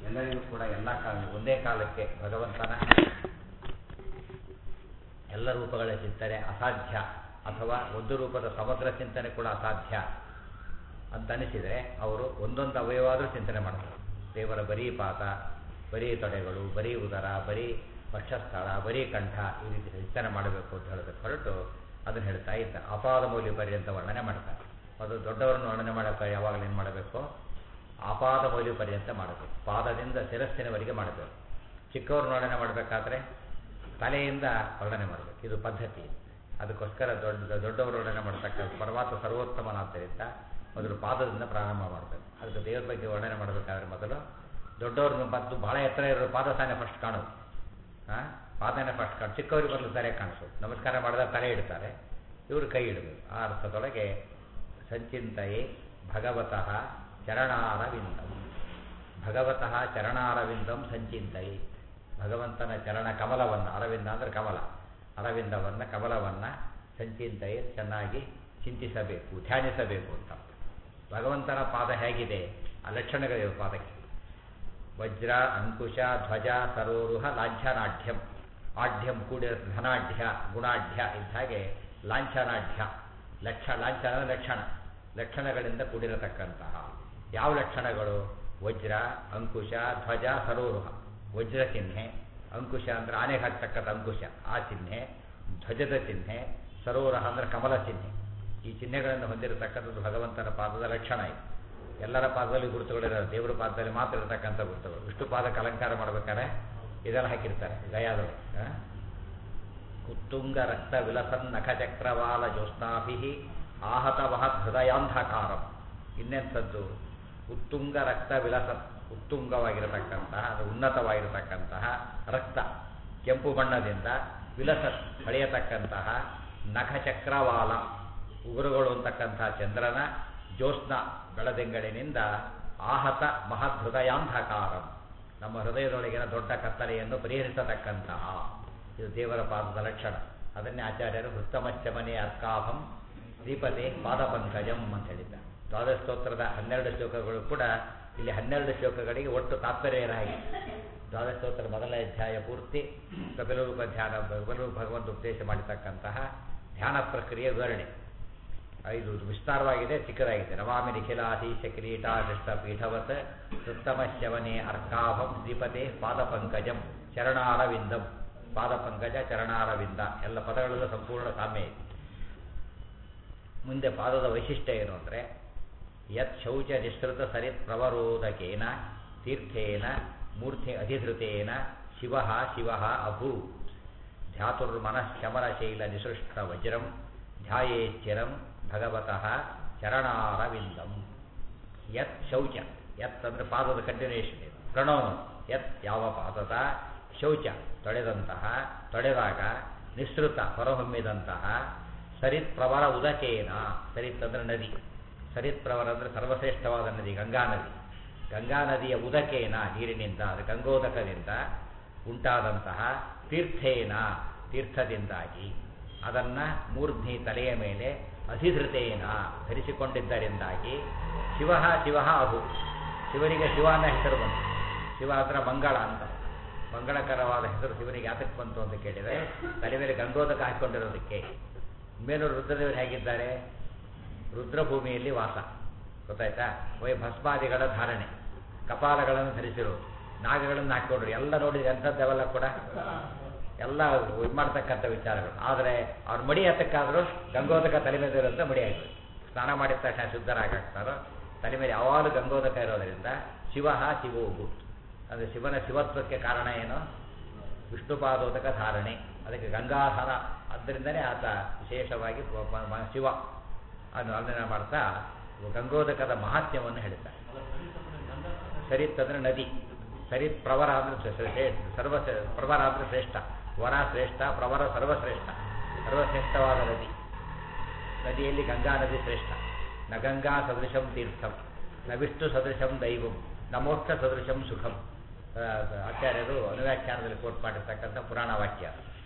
ಎಲ್ಲರಿಗೂ ಕೂಡ ಎಲ್ಲ ಕಾಲ ಒಂದೇ ಕಾಲಕ್ಕೆ ಭಗವಂತನ ಎಲ್ಲ ರೂಪಗಳ ಚಿಂತನೆ ಅಸಾಧ್ಯ ಅಥವಾ ಒಂದು ರೂಪದ ಸಮಗ್ರ ಚಿಂತನೆ ಕೂಡ ಅಸಾಧ್ಯ ಅಂತ ಅನಿಸಿದರೆ ಅವರು ಒಂದೊಂದು ಅವಯವಾದರೂ ಚಿಂತನೆ ಮಾಡ್ತಾರೆ ದೇವರ ಬರೀ ಪಾದ ಬರೀ ತೊಡೆಗಳು ಬರೀ ಉದರ ಬರೀ ವಕ್ಷಸ್ಥಳ ಬರೀ ಕಂಠ ಈ ರೀತಿ ಚಿಂತನೆ ಮಾಡಬೇಕು ಅಂತ ಹೇಳೋದಕ್ಕೆ ಹೊರಟು ಅದನ್ನು ಹೇಳ್ತಾ ಇದ್ದ ಅಪಾದ ಮೌಲ್ಯ ಪರ್ಯಂತ ವರ್ಣನೆ ಮಾಡ್ತಾರೆ ಅದು ದೊಡ್ಡವರನ್ನು ವರ್ಣನೆ ಮಾಡೋಕ್ಕೆ ಯಾವಾಗಲೂ ಏನು ಮಾಡಬೇಕು ಅಪಾದ ಮೌಲ್ಯ ಪರ್ಯಂತ ಮಾಡಬೇಕು ಪಾದದಿಂದ ಶಿರಸ್ಸಿನವರೆಗೆ ಮಾಡಬೇಕು ಚಿಕ್ಕವರು ವರ್ಣನೆ ಮಾಡಬೇಕಾದ್ರೆ ತಲೆಯಿಂದ ವರ್ಣನೆ ಮಾಡಬೇಕು ಇದು ಪದ್ಧತಿ ಅದಕ್ಕೋಸ್ಕರ ದೊಡ್ಡ ದೊಡ್ಡವರು ವರ್ಣನೆ ಮಾಡತಕ್ಕಂಥ ಪರಮಾತ್ಮ ಸರ್ವೋತ್ತಮನಾದ್ದರಿಂದ ಮೊದಲು ಪಾದದಿಂದ ಪ್ರಾರಂಭ ಮಾಡಬೇಕು ಅದಕ್ಕೆ ದೇವರ ಬಗ್ಗೆ ವರ್ಣನೆ ಮಾಡಬೇಕಾದ್ರೆ ಮೊದಲು ದೊಡ್ಡವ್ರನ್ನ ಬಂದು ಭಾಳ ಎತ್ತರ ಇರೋ ಪಾದ ತಾನೇ ಫಸ್ಟ್ ಕಾಣೋದು ಹಾಂ ಪಾದನೇ ಫಸ್ಟ್ ಕಾಣು ಚಿಕ್ಕವರಿಗೆ ಮೊದಲು ತಲೆ ಕಾಣಿಸೋದು ನಮಸ್ಕಾರ ಮಾಡಿದಾಗ ತಲೆ ಇಡ್ತಾರೆ ಇವರು ಕೈ ಇಡಬೇಕು ಆ ಅರ್ಥದೊಳಗೆ ಸಂಚಿಂತೆಯೇ ಭಗವತಃ ಚರಣಾರವಿಂದಂ ಭಗವತಃ ಚರಣಾರವಿಂದಂ ಸಂಚಿಂತೆಯೇ ಭಗವಂತನ ಚರಣ ಕಮಲವನ್ನು ಅರವಿಂದ ಅಂದರೆ ಕಮಲ ಅರವಿಂದವನ್ನು ಕಮಲವನ್ನು ಸಂಚಿಂತೆಯೇ ಚೆನ್ನಾಗಿ ಚಿಂತಿಸಬೇಕು ಧ್ಯಾನಿಸಬೇಕು ಅಂತ ಭಗವಂತನ ಪಾದ ಹೇಗಿದೆ ಆ ಲಕ್ಷಣಗಳಿವೆ ಪಾದಕ್ಕೆ ವಜ್ರ ಅಂಕುಶ ಧ್ವಜ ಸರೋರುಹ ಲಾಂಛನಾಢ್ಯಂ ಆಢ್ಯಂ ಕೂಡಿದ ಧನಾಢ್ಯ ಗುಣಾಢ್ಯ ಇದ್ದ ಹಾಗೆ ಲಾಂಛನಾಢ್ಯ ಲಕ್ಷ ಲಾಂಛನ ಲಕ್ಷಣ ಲಕ್ಷಣಗಳಿಂದ ಕೂಡಿರತಕ್ಕಂತಹ ಯಾವ ಲಕ್ಷಣಗಳು ವಜ್ರ ಅಂಕುಶ ಧ್ವಜ ಸರೋರುಹ ವಜ್ರ ಚಿಹ್ನೆ ಅಂಕುಶ ಅಂದರೆ ಆನೆಗೆ ಹಾಕ್ತಕ್ಕಂಥ ಅಂಕುಶ ಆ ಚಿಹ್ನೆ ಧ್ವಜದ ಚಿಹ್ನೆ ಸರೋವರ ಅಂದರೆ ಕಮಲ ಚಿಹ್ನೆ ಈ ಚಿಹ್ನೆಗಳನ್ನು ಹೊಂದಿರತಕ್ಕಂಥದ್ದು ಭಗವಂತನ ಪಾದದ ಲಕ್ಷಣ ಇದೆ ಎಲ್ಲರ ಪಾದದಲ್ಲಿ ಗುರುತುಗಳಿರೋ ದೇವರ ಪಾದದಲ್ಲಿ ಮಾತ್ರ ಇರತಕ್ಕಂಥ ಗುರುತುಗಳು ವಿಷ್ಣು ಪಾದಕ್ಕೆ ಅಲಂಕಾರ ಮಾಡ್ಬೇಕಾದ್ರೆ ಇದೆಲ್ಲ ಹಾಕಿರ್ತಾರೆ ಗಯಾದವರು ಉತ್ತುಂಗ ರಕ್ತ ವಿಲಸನ್ ನಖಚಕ್ರವಾಲ ಜ್ಯೋತ್ಸ್ನಾಭಿ ಆಹತ ಮಹತ್ ಹೃದಯಾಂಧಕಾರಂ ಇನ್ನೆಂಥದ್ದು ಉತ್ತುಂಗ ರಕ್ತ ವಿಲಸನ್ ಉತ್ತುಂಗವಾಗಿರತಕ್ಕಂತಹ ಅದು ಉನ್ನತವಾಗಿರತಕ್ಕಂತಹ ರಕ್ತ ಕೆಂಪು ಬಣ್ಣದಿಂದ ವಿಲಸನ್ ಹೊಳೆಯತಕ್ಕಂತಹ ನಖಚಕ್ರವಾಲ ಉಗುರುಗಳು ಅಂತಕ್ಕಂತಹ ಚಂದ್ರನ ಜ್ಯೋತ್ಸ್ನ ಬೆಳದಿಂಗಳಿನಿಂದ ಆಹತ ಮಹತ್ ಹೃದಯಾಂಧಕಾರಂ ನಮ್ಮ ಹೃದಯದೊಳಗಿನ ದೊಡ್ಡ ಕತ್ತಲೆಯನ್ನು ಪರಿಹರಿಸತಕ್ಕಂತಹ ಇದು ದೇವರ ಪಾದದ ಲಕ್ಷಣ ಅದನ್ನೇ ಆಚಾರ್ಯರು ವೃತ್ತಮಶ್ಚಮನೆ ಅರ್ಕಾಭಂ ಶ್ರೀಪತಿ ಪಾದಪಂಕಜಂ ಅಂತ ಹೇಳಿದ್ದ ದ್ವಾದಶ ಸ್ತೋತ್ರದ ಹನ್ನೆರಡು ಶ್ಲೋಕಗಳು ಕೂಡ ಇಲ್ಲಿ ಹನ್ನೆರಡು ಶ್ಲೋಕಗಳಿಗೆ ಒಟ್ಟು ತಾತ್ಪರ್ಯ ಹಾಗೆ ದ್ವಾದಶ ಸ್ತೋತ್ರ ಮೊದಲನೇ ಅಧ್ಯಾಯ ಪೂರ್ತಿ ಕಪಿಲರೂಪ ಧ್ಯಾನ ಕಪಿಲರೂಪ ಭಗವಂತ ಉಪದೇಶ ಮಾಡಿರ್ತಕ್ಕಂತಹ ಧ್ಯಾನ ಪ್ರಕ್ರಿಯೆ ವಿವರಣೆ ಇದು ವಿಸ್ತಾರವಾಗಿದೆ ಚಿಕ್ಕದಾಗಿದೆ ನಮಾಮಿ ನಿಖಿಲಾಧೀಶ ಕಿರೀಟ ಕೃಷ್ಣ ಪೀಠವತ್ ಉತ್ತಮ ಶವನೆ ಅರ್ಕಾಭಂ ಶ್ರೀಪತೆ ಪಾದಪಂಕಜಂ ಚರಣಾರವಿಂದಂ ಪಾದಪಂಕಜ ಚರಣಾರವಿಂದ ಎಲ್ಲ ಪದಗಳಲ್ಲೂ ಸಂಪೂರ್ಣ ಸಾಮ್ಯ ಇದೆ ಮುಂದೆ ಪಾದದ ವೈಶಿಷ್ಟ್ಯ ಏನು ಅಂದರೆ ಯತ್ ಶೌಚ ನಿಸೃತ ಸರಿತ್ ಪ್ರವರೋಧಕೇನ ತೀರ್ಥೇನ ಮೂರ್ತಿ ಅಧಿಧೃತೇನ ಶಿವ ಶಿವ ಅಭೂತ್ ಧ್ಯಾತುರ್ಮನಃಶಮನಶೈಲ ನಿಸೃಷ್ಟ ವಜ್ರಂ ಧ್ಯಾಯೇಚ್ಚಿರಂ ಭಗವತಃ ಚರಣಾರವಿಂದಂ ಯತ್ ಶೌಚ ಯತ್ ಅಂದರೆ ಪಾದದ ಕಂಟಿನ್ಯೂಷನ್ ಇದೆ ಪ್ರಣವನು ಯತ್ ಯಾವ ಪಾದದ ಶೌಚ ತೊಳೆದಂತಹ ತೊಳೆದಾಗ ನಿಸೃತ ಹೊರಹೊಮ್ಮಿದಂತಹ ಸರಿತ್ ಪ್ರವರ ಉದಕೇನ ಸರಿತ್ ಅಂದರೆ ನದಿ ಸರಿತ್ ಪ್ರವರ ಅಂದರೆ ಸರ್ವಶ್ರೇಷ್ಠವಾದ ನದಿ ಗಂಗಾ ನದಿ ಗಂಗಾ ನದಿಯ ಉದಕೇನ ನೀರಿನಿಂದ ಅದು ಗಂಗೋದಕದಿಂದ ಉಂಟಾದಂತಹ ತೀರ್ಥೇನ ತೀರ್ಥದಿಂದಾಗಿ ಅದನ್ನು ಮೂರ್ಧ್ನಿ ತಲೆಯ ಮೇಲೆ ಅಧಿಧೃತೇನ ಧರಿಸಿಕೊಂಡಿದ್ದರಿಂದಾಗಿ ಶಿವ ಶಿವ ಅಭು ಶಿವನಿಗೆ ಶಿವ ಅನ್ನೋ ಹೆಸರು ಬಂತು ಶಿವ ಅಂದ್ರೆ ಮಂಗಳ ಅಂತ ಮಂಗಳಕರವಾದ ಹೆಸರು ಶಿವನಿಗೆ ಯಾತಕ್ಕೆ ಬಂತು ಅಂತ ಕೇಳಿದರೆ ತಲೆ ಮೇಲೆ ಗಂಗೋದಕ ಹಾಕಿಕೊಂಡಿರೋದಕ್ಕೆ ಮೇಲೂ ರುದ್ರದೇವರು ಹೇಗಿದ್ದಾರೆ ರುದ್ರಭೂಮಿಯಲ್ಲಿ ವಾಸ ಗೊತ್ತಾಯ್ತಾ ವೈ ಭಸ್ಮಾದಿಗಳ ಧಾರಣೆ ಕಪಾಲಗಳನ್ನು ಧರಿಸಿರೋದು ನಾಗಗಳನ್ನು ಹಾಕಿಕೊಂಡ್ರು ಎಲ್ಲ ನೋಡಿದ್ರೆ ಎಂಥದ್ದೆಲ್ಲ ಕೂಡ ಎಲ್ಲ ಇದು ಮಾಡ್ತಕ್ಕಂಥ ವಿಚಾರಗಳು ಆದರೆ ಅವ್ರು ಮಡಿ ಹತ್ತಕ್ಕಾದರೂ ಗಂಗೋದಕ ತಲೆ ಮೇಲೆ ಇರೋಂಥ ಮಡಿ ಆಗಿರೋದು ಸ್ನಾನ ಮಾಡಿದ ತಕ್ಷಣ ಶುದ್ಧರಾಗ್ತಾರೋ ತಲೆ ಮೇಲೆ ಯಾವಾಗಲೂ ಗಂಗೋದಕ ಇರೋದರಿಂದ ಶಿವ ಶಿವೋಗು ಅಂದರೆ ಶಿವನ ಶಿವತ್ವಕ್ಕೆ ಕಾರಣ ಏನು ವಿಷ್ಣುಪಾದೋದಕ ಧಾರಣೆ ಅದಕ್ಕೆ ಗಂಗಾಧರ ಅದರಿಂದನೇ ಆತ ವಿಶೇಷವಾಗಿ ಶಿವ ಅನ್ನು ವರ್ಣನೆ ಮಾಡ್ತಾ ಗಂಗೋದಕದ ಮಹಾತ್ಮ್ಯವನ್ನು ಹೇಳ್ತಾರೆ ಸರಿತ್ ಅಂದರೆ ನದಿ ಸರಿತ್ ಪ್ರವರ ಅಂದರೆ ಸರ್ವ ಪ್ರವರ ಅಂದರೆ ಶ್ರೇಷ್ಠ ವರ ಶ್ರೇಷ್ಠ ಪ್ರವರ ಸರ್ವಶ್ರೇಷ್ಠ ಸರ್ವಶ್ರೇಷ್ಠವಾದ ನದಿ ನದಿಯಲ್ಲಿ ಗಂಗಾ ನದಿ ಶ್ರೇಷ್ಠ ನ ಗಂಗಾ ಸದೃಶಂ ತೀರ್ಥಂ ನ ವಿಷ್ಣು ಸದೃಶಂ ದೈವಂ ನ ಮೋಕ್ಷ ಸದೃಶಂ ಸುಖಂ ಆಚಾರ್ಯರು ಅನುವ್ಯಾಖ್ಯಾನದಲ್ಲಿ ಕೋಟ್ ಮಾಡಿರ್ತಕ್ಕಂಥ ಪುರಾಣ ವಾಕ್ಯ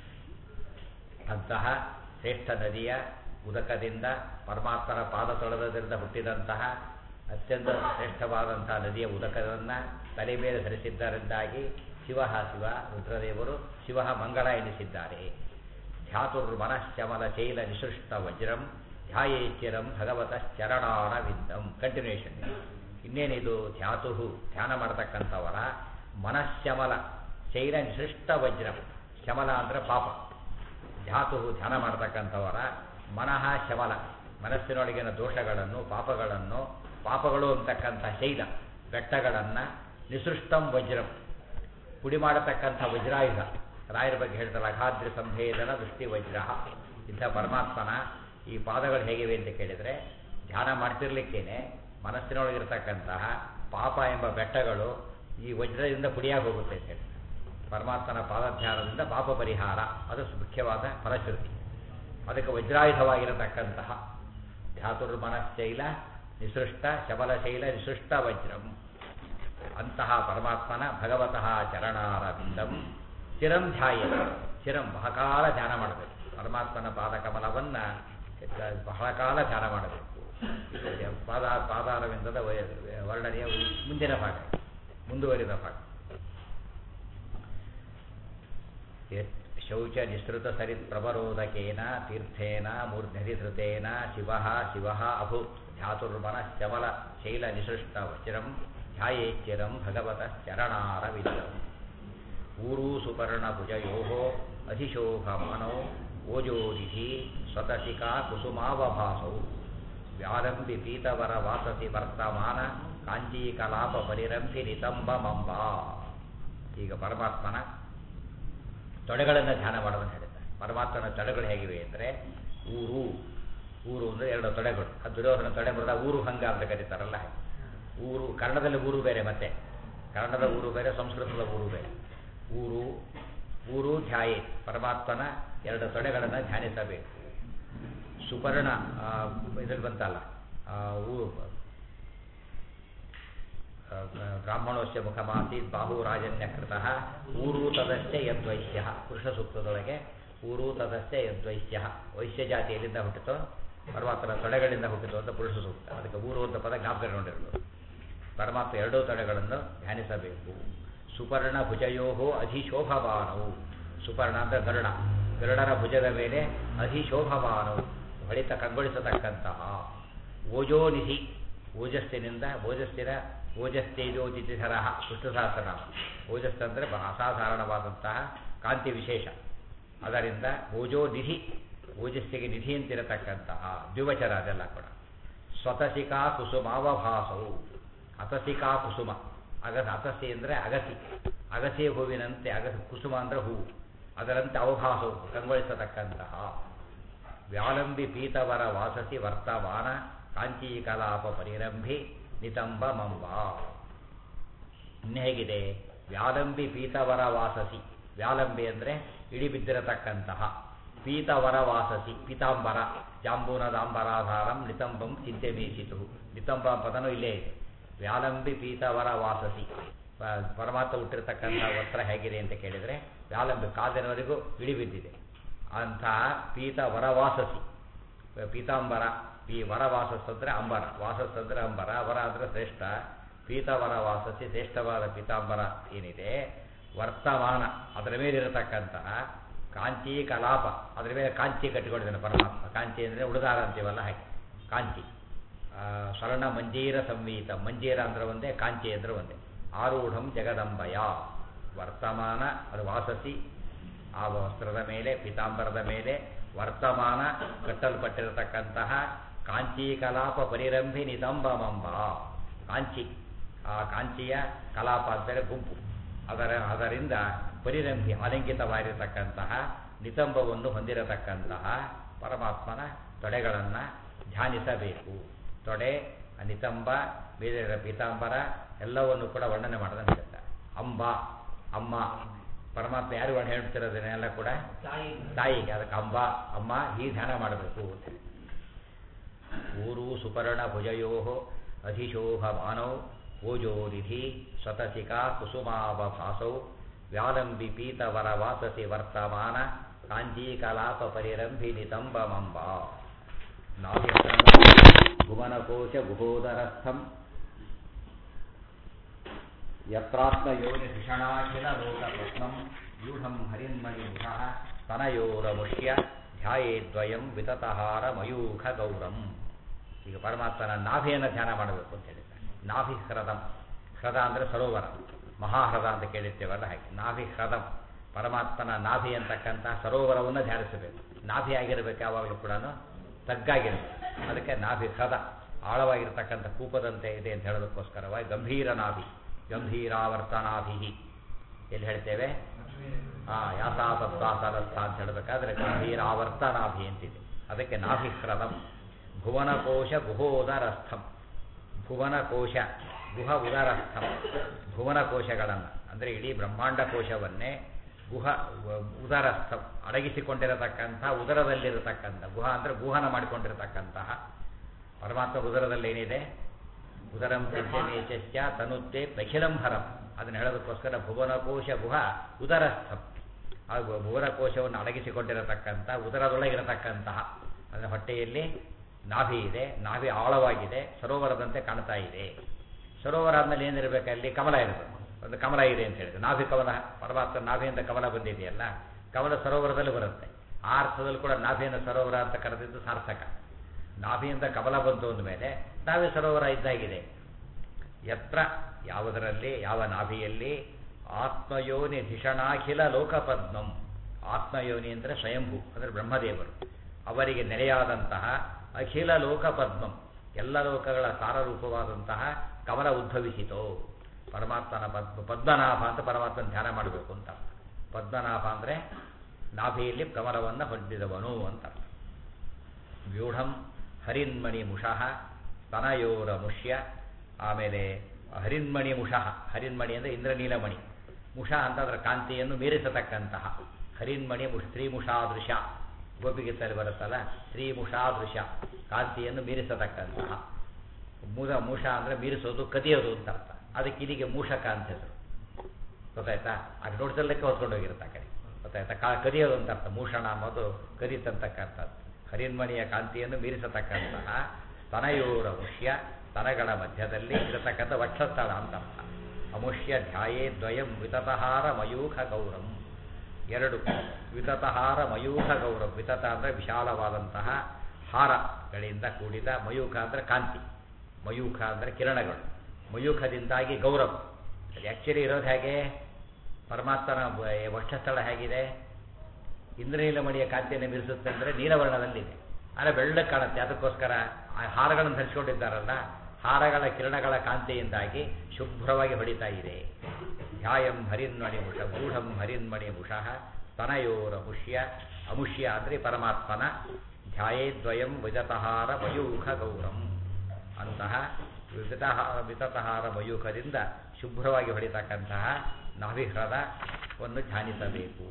ಅಂತಹ ಶ್ರೇಷ್ಠ ನದಿಯ ಉದಕದಿಂದ ಪರಮಾತ್ಮನ ಪಾದ ತೊಳೆದದಿಂದ ಹುಟ್ಟಿದಂತಹ ಅತ್ಯಂತ ಶ್ರೇಷ್ಠವಾದಂಥ ನದಿಯ ಉದಕವನ್ನು ತಲೆ ಮೇಲೆ ಧರಿಸಿದ್ದರಿಂದಾಗಿ ಶಿವ ಶಿವ ರುದ್ರದೇವರು ಶಿವ ಮಂಗಳ ಎನಿಸಿದ್ದಾರೆ ಧ್ಯಾತುರ್ಮನಶ್ಚಮಲ ಶೈಲ ನಿಸೃಷ್ಟ ವಜ್ರಂ ಧ್ಯಾಯೇಶ್ವರಂ ಭಗವತಶ್ಚರಣಾರವಿಂದಂ ಕಂಟಿನ್ಯೂಷನ್ ಇನ್ನೇನಿದು ಧ್ಯಾತು ಧ್ಯಾನ ಮಾಡತಕ್ಕಂಥವರ ಮನಶ್ಚಮಲ ಶೈಲ ನಿಸೃಷ್ಟ ವಜ್ರಂ ಶಮಲ ಅಂದರೆ ಪಾಪ ಧ್ಯಾತು ಧ್ಯಾನ ಮಾಡತಕ್ಕಂಥವರ ಮನಃ ಶಮಲ ಮನಸ್ಸಿನೊಳಗಿನ ದೋಷಗಳನ್ನು ಪಾಪಗಳನ್ನು ಪಾಪಗಳು ಅಂತಕ್ಕಂಥ ಶೈಲ ಬೆಟ್ಟಗಳನ್ನು ನಿಸೃಷ್ಟಂ ವಜ್ರಂ ಪುಡಿ ಮಾಡತಕ್ಕಂಥ ವಜ್ರಾಯುಧ ರಾಯರ ಬಗ್ಗೆ ಹೇಳ್ತಾರೆ ಅಘಾದ್ರಿ ಸಂಭೇದನ ದೃಷ್ಟಿ ವಜ್ರ ಇಂಥ ಪರಮಾತ್ಮನ ಈ ಪಾದಗಳು ಹೇಗಿವೆ ಅಂತ ಕೇಳಿದರೆ ಧ್ಯಾನ ಮಾಡ್ತಿರ್ಲಿಕ್ಕೇನೆ ಮನಸ್ಸಿನೊಳಗಿರ್ತಕ್ಕಂತಹ ಪಾಪ ಎಂಬ ಬೆಟ್ಟಗಳು ಈ ವಜ್ರದಿಂದ ಪುಡಿಯಾಗಿ ಹೋಗುತ್ತೆ ಅಂತ ಹೇಳಿ ಪರಮಾತ್ಮನ ಪಾದಧ್ಯಾನದಿಂದ ಪಾಪ ಪರಿಹಾರ ಅದು ಮುಖ್ಯವಾದ ಫಲಶ್ರುತಿ ಅದಕ್ಕೆ ವಜ್ರಾಯುಧವಾಗಿರತಕ್ಕಂತಹ ಧ್ಯಾತುರ್ಮನಶ್ಚೈಲ ನಿಸೃಷ್ಟ ಶಬಲಶೈಲ ನಿಸೃಷ್ಟ ವಜ್ರಂ ಅಂತಹ ಪರಮಾತ್ಮನ ಭಗವತಃ ಚರಣಾರವಿಂದಂ ಚಿರಂ ಧ್ಯಾಯ ಚಿರಂ ಬಹಕಾಲ ಧ್ಯಾನ ಮಾಡಬೇಕು ಪರಮಾತ್ಮನ ಪಾದಕಮಲವನ್ನು ಬಹಳ ಕಾಲ ಧ್ಯಾನ ಮಾಡಬೇಕು ಪಾದ ಪಾದಾರವಿಂದದ ವರ್ಣನೆಯ ಮುಂದಿನ ಭಾಗ ಮುಂದುವರಿದ ಭಾಗ ಶೌಚ ನಿಸೃತ ಸರಿತ್ ಪ್ರವರೋಧಕೇನ ತೀರ್ಥೇನ ಮೂರ್ಧರಿಧೃತೇನ ಶಿವ ಶಿವ ಅಭೂತ್ ಧ್ಯಾತುರ್ಮನಶ್ಚಮಲ ಶೈಲ ನಿಸೃಷ್ಟ ವಜ್ರಂ ಧ್ಯಾಯೇಚ್ಚಿರಂ ಭಗವತಶ್ಚರಣಾರವಿಂದಂ ಊರೂ ಸುಪರ್ಣಭುಜಯೋ ಅಧಿಶೋಭಮಾನೌ ಓಜೋನಿಧಿ ಸ್ವತಸಿಕಾ ಕುಸುಮಾವಭಾಸೌ ವ್ಯಾರಂಭಿ ಪೀತವರ ವಾಸಸಿ ವರ್ತಮಾನ ಕಾಂಚೀಕಲಾಪ ಪರಿರಂಭಿ ನಿತಂಬಮಂಬ ಈಗ ಪರಮಾತ್ಮನ ತೊಡೆಗಳನ್ನು ಧ್ಯಾನ ಮಾಡೋದನ್ನು ಹೇಳಿದ್ದಾರೆ ಪರಮಾತ್ಮನ ತೊಡೆಗಳು ಹೇಗಿವೆ ಅಂದರೆ ಊರು ಊರು ಅಂದರೆ ಎರಡು ತೊಡೆಗಳು ಆ ದುರ್ಯೋಧನ ತೊಡೆ ಮುರಿದ ಊರು ಹಂಗ ಅಂತ ಕರೀತಾರಲ್ಲ ಊರು ಕನ್ನಡದಲ್ಲಿ ಊರು ಬೇರೆ ಮತ್ತೆ ಕನ್ನಡದ ಊರು ಬೇರೆ ಸಂಸ್ಕೃತದ ಊರು ಬೇರೆ ಊರು ಊರು ಧ್ಯಾಯೆ ಪರಮಾತ್ಮನ ಎರಡು ತೊಡೆಗಳನ್ನು ಧ್ಯಾನಿಸಬೇಕು ಸುಪರ್ಣ ಇದ್ರಲ್ಲಿ ಬಂತಲ್ಲ ಊರು ಬ್ರಾಹ್ಮಣೋಶ್ಯ ಮುಖಮಾಸೀತ್ ಬಾಹುರಾಜನ್ಯಕೃತ ಊರು ತದಸ್ಯ ಯದ್ವೈಶ್ಯ ಪುರುಷ ಸೂಕ್ತದೊಳಗೆ ಊರು ತದಸ್ಯ ಯದ್ವೈಶ್ಯ ವೈಶ್ಯ ಜಾತಿ ಎಲ್ಲಿಂದ ಹುಟ್ಟಿತೋ ಪರಮಾತ್ಮನ ತೊಡೆಗಳಿಂದ ಹುಟ್ಟಿತು ಅಂತ ಪುರುಷ ಸೂಕ್ತ ಅದಕ್ಕೆ ಊರು ಅಂತ ಪದ ಜ್ಞಾಪಕ ನೋಡಿರೋದು ಪರಮಾತ್ಮ ಎರಡೂ ತೊಡೆಗಳನ್ನು ಧ್ಯಾನಿಸಬೇಕು ಸುಪರ್ಣ ಭುಜಯೋ ಅಧಿಶೋಭಮಾನವು ಸುಪರ್ಣ ಅಂದರೆ ಗರುಡ ಗರುಡನ ಭುಜದ ಮೇಲೆ ಅಧಿಶೋಭಮಾನವು ಹೊಳಿತ ಕಂಗೊಳಿಸತಕ್ಕಂತಹ ಓಜೋನಿಧಿ ಓಜಸ್ಸಿನಿಂದ ಓಜಸ್ಸಿನ ಓಜಸ್ತೇಜೋಜಿತಿಧರ ವಿಷ್ಣು ಸಹಸ್ರನಾಮ ಓಜಸ್ ಅಂದರೆ ಅಸಾಧಾರಣವಾದಂತಹ ಕಾಂತಿ ವಿಶೇಷ ಅದರಿಂದ ಓಜೋ ನಿಧಿ ಓಜಸ್ಸಿಗೆ ನಿಧಿ ಅಂತಿರತಕ್ಕಂತಹ ದ್ವಿವಚನ ಅದೆಲ್ಲ ಕೂಡ ಸ್ವತಸಿಕಾ ಕುಸುಮಾವಭಾಸವು ಅತಸಿಕಾ ಕುಸುಮ ಅಗಸ ಅತಸಿ ಅಂದರೆ ಅಗಸಿ ಅಗಸಿ ಹೂವಿನಂತೆ ಅಗಸ ಕುಸುಮ ಅಂದರೆ ಹೂವು ಅದರಂತೆ ಅವಭಾಸವು ಕಂಗೊಳಿಸತಕ್ಕಂತಹ ವ್ಯಾಲಂಬಿ ಪೀತವರ ವಾಸಸಿ ವರ್ತಮಾನ ಕಾಂಚೀ ಕಲಾಪ ಪರಿರಂಭಿ ನಿತಂಬ ಮಂಬ ಇನ್ನು ಹೇಗಿದೆ ವ್ಯಾಲಂಬಿ ಪೀತವರ ವಾಸಸಿ ವ್ಯಾಲಂಬಿ ಅಂದರೆ ಇಳಿ ಬಿದ್ದಿರತಕ್ಕಂತಹ ಪೀತವರ ವಾಸಸಿ ಪೀತಾಂಬರ ಜಾಂಬೂನದಾಂಬರಾಧಾರಂ ನಿತಂಬಂ ಚಿಂತೆ ಮೀಸಿತು ನಿತಂಬ ಪದನೂ ಇಲ್ಲೇ ಇದೆ ವ್ಯಾಲಂಬಿ ಪೀತವರ ವಾಸಸಿ ಪರಮಾತ್ಮ ಹುಟ್ಟಿರ್ತಕ್ಕಂಥ ವಸ್ತ್ರ ಹೇಗಿದೆ ಅಂತ ಕೇಳಿದರೆ ವ್ಯಾಲಂಬಿ ಕಾದಿನವರೆಗೂ ಇಳಿ ಬಿದ್ದಿದೆ ಅಂತಹ ಪೀತ ವರವಾಸಸಿ ಪೀತಾಂಬರ ಈ ವರವಾಸಸ್ ಅಂದರೆ ಅಂಬರ ವಾಸಸ್ ಅಂದರೆ ಅಂಬರ ವರ ಅಂದರೆ ಶ್ರೇಷ್ಠ ಪೀತವರ ವಾಸಸಿ ಶ್ರೇಷ್ಠವಾದ ಪೀತಾಂಬರ ಏನಿದೆ ವರ್ತಮಾನ ಅದರ ಮೇಲಿರತಕ್ಕಂತಹ ಕಾಂಚಿ ಕಲಾಪ ಅದರ ಮೇಲೆ ಕಾಂಚಿ ಕಟ್ಟಿಕೊಂಡಿದ್ದಾನೆ ಪರಮಾತ್ಮ ಕಾಂಚಿ ಅಂದರೆ ಉಳಿದಾರ ಅಂತೀವಲ್ಲ ಹಾಗೆ ಕಾಂಚಿ ಸ್ವರ್ಣ ಮಂಜೀರ ಸಂವೀತ ಮಂಜೀರ ಅಂದ್ರೆ ಒಂದೇ ಕಾಂಚಿ ಅಂದ್ರೆ ಒಂದೇ ಆರೂಢಂ ಜಗದಂಬಯ ವರ್ತಮಾನ ಅದು ವಾಸಸಿ ಆ ವಸ್ತ್ರದ ಮೇಲೆ ಪೀತಾಂಬರದ ಮೇಲೆ ವರ್ತಮಾನ ಕಟ್ಟಲ್ಪಟ್ಟಿರತಕ್ಕಂತಹ ಕಾಂಚಿ ಕಲಾಪ ಪರಿರಂಭಿ ನಿತಂಬಮಂಬ ಕಾಂಚಿ ಆ ಕಾಂಚಿಯ ಕಲಾಪ ಅಂದರೆ ಗುಂಪು ಅದರ ಅದರಿಂದ ಪರಿರಂಭಿ ಅಲಂಕಿತವಾಗಿರತಕ್ಕಂತಹ ನಿತಂಬವನ್ನು ಹೊಂದಿರತಕ್ಕಂತಹ ಪರಮಾತ್ಮನ ತೊಡೆಗಳನ್ನು ಧ್ಯಾನಿಸಬೇಕು ತೊಡೆ ನಿತಂಬ ಬೇರೆ ಪೀತಾಂಬರ ಎಲ್ಲವನ್ನು ಕೂಡ ವರ್ಣನೆ ಮಾಡೋದನ್ನು ಹೇಳ್ತಾರೆ ಅಂಬ ಅಮ್ಮ ಪರಮಾತ್ಮ ಯಾರು ವರ್ಣ ಹೇಳ್ತಿರೋದನ್ನೆಲ್ಲ ಕೂಡ ತಾಯಿಗೆ ಅದಕ್ಕೆ ಅಂಬ ಅಮ್ಮ ಈ ಧ್ಯಾನ ಮಾಡಬೇಕು ಅಂತ ಊರು ಸುಪರ್ಣ ಭುಜಯೋ ಅಧಿಶೋಭಮಾನೌ ಓಜೋನಿಧಿ ಸ್ವತಸಿಕಾ ಕುಸುಮಾವಭಾಸೌ ವ್ಯಾಲಂಬಿ ಪೀತವರ ವಾಸಸಿ ವರ್ತಮಾನ ಕಾಂಚೀಕಲಾಪ ಪರಿರಂಭಿ ನಿತಂಬಮಂಬ ನಾಭಿ ಭುವನಕೋಶ ಗುಹೋದರಸ್ಥಂ ಯತ್ರಾತ್ಮಯೋನಿ ಧಿಷಣಾಖಿಲ ಲೋಕರತ್ನಂ ವ್ಯೂಢಂ ಹರಿನ್ಮಣಿಭುಷಃ ಸ್ತನಯೋರಮುಷ್ಯ ಧ್ಯಾಯೇದ್ವಯಂ ವಿತತಹಾರ ಮಯೂಖ ಗೌರಂ ಈಗ ಪರಮಾತ್ಮನ ನಾಭಿಯನ್ನು ಧ್ಯಾನ ಮಾಡಬೇಕು ಅಂತ ಹೇಳಿದ್ದಾರೆ ನಾಭಿ ಹ್ರದಂ ಹ್ರದ ಅಂದರೆ ಸರೋವರ ಮಹಾಹ್ರದ ಅಂತ ಕೇಳಿರ್ತೇವಲ್ಲ ಹಾಗೆ ನಾಭಿ ಹ್ರದಂ ಪರಮಾತ್ಮನ ನಾಭಿ ಅಂತಕ್ಕಂಥ ಸರೋವರವನ್ನು ಧ್ಯಾನಿಸಬೇಕು ನಾಭಿ ಆಗಿರಬೇಕು ಯಾವಾಗಲೂ ಕೂಡ ತಗ್ಗಾಗಿರಬೇಕು ಅದಕ್ಕೆ ನಾಭಿ ಹ್ರದ ಆಳವಾಗಿರ್ತಕ್ಕಂಥ ಕೂಪದಂತೆ ಇದೆ ಅಂತ ಹೇಳೋದಕ್ಕೋಸ್ಕರವಾಗಿ ಗಂಭೀರ ನಾಭಿ ಗಂಭೀರಾವರ್ತನಾಭಿ ಎಲ್ಲಿ ಹೇಳ್ತೇವೆ ಆ ಯಾಸಾಸತ್ತಾಸರಸ್ಥ ಅಂತ ಹೇಳಬೇಕಾದ್ರೆ ಗಂಭೀರಾವರ್ತನಾಭಿ ಅಂತಿದೆ ಅದಕ್ಕೆ ನಾಭಿಹ್ರದಂ ಭುವನಕೋಶ ಗುಹೋದರಸ್ಥಂ ಭುವನಕೋಶ ಗುಹ ಉದರಸ್ಥಂ ಭುವನಕೋಶಗಳನ್ನು ಅಂದರೆ ಇಡೀ ಬ್ರಹ್ಮಾಂಡ ಕೋಶವನ್ನೇ ಗುಹ ಉದರಸ್ಥಂ ಅಡಗಿಸಿಕೊಂಡಿರತಕ್ಕಂಥ ಉದರದಲ್ಲಿರತಕ್ಕಂಥ ಗುಹ ಅಂದರೆ ಗುಹನ ಮಾಡಿಕೊಂಡಿರತಕ್ಕಂತಹ ಪರಮಾತ್ಮ ಉದರದಲ್ಲಿ ಏನಿದೆ ಉದರಂ ಸತ್ಯನೇಚಸ್ಯ ತನುತ್ತೆ ಪ್ರಖಿಲಂಭರಂ ಅದನ್ನು ಹೇಳೋದಕ್ಕೋಸ್ಕರ ಭುವನಕೋಶ ಗುಹ ಉದರಸ್ಥಂ ಆ ಭುವನಕೋಶವನ್ನು ಅಡಗಿಸಿಕೊಂಡಿರತಕ್ಕಂಥ ಉದರದೊಳಗಿರತಕ್ಕಂತಹ ಅದರ ಹೊಟ್ಟೆಯಲ್ಲಿ ನಾಭಿ ಇದೆ ನಾಭಿ ಆಳವಾಗಿದೆ ಸರೋವರದಂತೆ ಕಾಣ್ತಾ ಇದೆ ಸರೋವರ ಆದಮೇಲೆ ಏನಿರಬೇಕು ಅಲ್ಲಿ ಕಮಲ ಇರಬೇಕು ಒಂದು ಕಮಲ ಇದೆ ಅಂತ ಹೇಳಿದ್ರೆ ನಾಭಿ ಕಮಲ ಪರಮಾತ್ಮ ನಾಭಿಯಿಂದ ಕಮಲ ಬಂದಿದೆಯಲ್ಲ ಕಮಲ ಸರೋವರದಲ್ಲಿ ಬರುತ್ತೆ ಆ ಅರ್ಥದಲ್ಲಿ ಕೂಡ ನಾಭಿಯನ್ನು ಸರೋವರ ಅಂತ ಕರೆದಿದ್ದು ಸಾರ್ಥಕ ನಾಭಿಯಿಂದ ಕಮಲ ಬಂತು ಅಂದಮೇಲೆ ನಾಭಿ ಸರೋವರ ಇದ್ದಾಗಿದೆ ಯತ್ರ ಯಾವುದರಲ್ಲಿ ಯಾವ ನಾಭಿಯಲ್ಲಿ ಆತ್ಮಯೋನಿ ಧಿಷಣಾಖಿಲ ಲೋಕಪದ್ಮಂ ಆತ್ಮಯೋನಿ ಅಂದರೆ ಸ್ವಯಂಭೂ ಅಂದರೆ ಬ್ರಹ್ಮದೇವರು ಅವರಿಗೆ ನೆಲೆಯಾದಂತಹ ಅಖಿಲ ಲೋಕಪದ್ಮಂ ಎಲ್ಲ ಲೋಕಗಳ ಸಾರರೂಪವಾದಂತಹ ಕಮಲ ಉದ್ಭವಿಸಿತು ಪರಮಾತ್ಮನ ಪದ್ಮ ಪದ್ಮನಾಭ ಅಂತ ಪರಮಾತ್ಮನ ಧ್ಯಾನ ಮಾಡಬೇಕು ಅಂತ ಪದ್ಮನಾಭ ಅಂದರೆ ನಾಭಿಯಲ್ಲಿ ಕಮಲವನ್ನು ಹೊಂದಿದವನು ಅಂತ ವ್ಯೂಢಂ ಹರಿನ್ಮಣಿ ಮುಷಃ ಸ್ತನಯೋರ ಮುಷ್ಯ ಆಮೇಲೆ ಹರಿನ್ಮಣಿ ಮುಷಃ ಹರಿನ್ಮಣಿ ಅಂದರೆ ಇಂದ್ರನೀಲಮಣಿ ಮುಷ ಅಂತ ಅದರ ಕಾಂತಿಯನ್ನು ಮೀರಿಸತಕ್ಕಂತಹ ಹರಿನ್ಮಣಿ ಮುಷ ಶ್ರೀಮುಷಾದೃಶ ಗೋಪಿಗೀತಲ್ಲಿ ಬರುತ್ತಲ್ಲ ಶ್ರೀಮುಷಾದೃಶ ಕಾಂತಿಯನ್ನು ಮೀರಿಸತಕ್ಕಂತಹ ಮುದ ಮೂಷ ಅಂದರೆ ಮೀರಿಸೋದು ಕದಿಯೋದು ಅಂತ ಅರ್ಥ ಅದಕ್ಕೆ ಇಲ್ಲಿಗೆ ಮೂಷಕ ಅಂತ ಹೆಸರು ಗೊತ್ತಾಯ್ತಾ ಅದು ನೋಡ್ಸಲ್ಲಕ್ಕೆ ಹೊತ್ಕೊಂಡು ಹೋಗಿರುತ್ತೆ ಆ ಕಡೆ ಗೊತ್ತಾಯ್ತಾ ಕಾ ಕದಿಯೋದು ಅಂತ ಅರ್ಥ ಮೂಷಣ ಅನ್ನೋದು ಕದಿತಂತಕ್ಕಂಥದ್ದು ಹರಿನ್ಮಣಿಯ ಕಾಂತಿಯನ್ನು ಮೀರಿಸತಕ್ಕಂತಹ ಸ್ತನಯೋರ ಮುಷ್ಯ ಸ್ತನಗಳ ಮಧ್ಯದಲ್ಲಿ ಇರತಕ್ಕಂಥ ವಕ್ಷಸ್ಥಳ ಅಂತ ಅರ್ಥ ಅಮುಷ್ಯ ಧ್ಯಾಯೇ ದ್ವಯಂ ವಿತತಹಾರ ಮಯೂಖ ಗೌರಂ ಎರಡು ವಿತತಹಾರ ಮಯೂಖ ಗೌರಂ ವಿತತ ಅಂದರೆ ವಿಶಾಲವಾದಂತಹ ಹಾರಗಳಿಂದ ಕೂಡಿದ ಮಯೂಖ ಅಂದರೆ ಕಾಂತಿ ಮಯೂಖ ಅಂದರೆ ಕಿರಣಗಳು ಮಯೂಖದಿಂದಾಗಿ ಗೌರವ ಅದು ಆ್ಯಕ್ಚುಲಿ ಇರೋದು ಹೇಗೆ ಪರಮಾತ್ಮನ ವಕ್ಷಸ್ಥಳ ಹೇಗಿದೆ ಇಂದ್ರನೀಲಮಣಿಯ ಕಾಂತಿಯನ್ನು ಮೀರಿಸುತ್ತೆ ಅಂದರೆ ನೀಲವರ್ಣದಲ್ಲಿದೆ ಆದರೆ ಬೆಳ್ಳಕ್ಕೆ ಕಾಣುತ್ತೆ ಅದಕ್ಕೋಸ್ಕರ ಆ ಹಾರಗಳನ್ನು ಧರಿಸಿಕೊಂಡಿದ್ದಾರಲ್ಲ ಹಾರಗಳ ಕಿರಣಗಳ ಕಾಂತಿಯಿಂದಾಗಿ ಶುಭ್ರವಾಗಿ ಹೊಡಿತಾ ಇದೆ ಧ್ಯಾಯಂ ಹರಿನ್ಮಣಿ ಮುಷ ಗೂಢಂ ಹರಿನ್ಮಣಿ ಮುಷಃ ಸ್ತನಯೋರ ಮುಷ್ಯ ಅಮುಷ್ಯ ಅಂದರೆ ಪರಮಾತ್ಮನ ಧ್ಯಾಯೇದ್ವಯಂ ವಿಜತಹಾರ ಮಯೂಖ ಗೌರಂ ಅಂತಹ ವಿತಹ ವಿತತಹಾರ ಮಯೂಖದಿಂದ ಶುಭ್ರವಾಗಿ ಹೊಡಿತಕ್ಕಂತಹ ನಾಭಿಹೃದವನ್ನು ಧ್ಯಾನಿಸಬೇಕು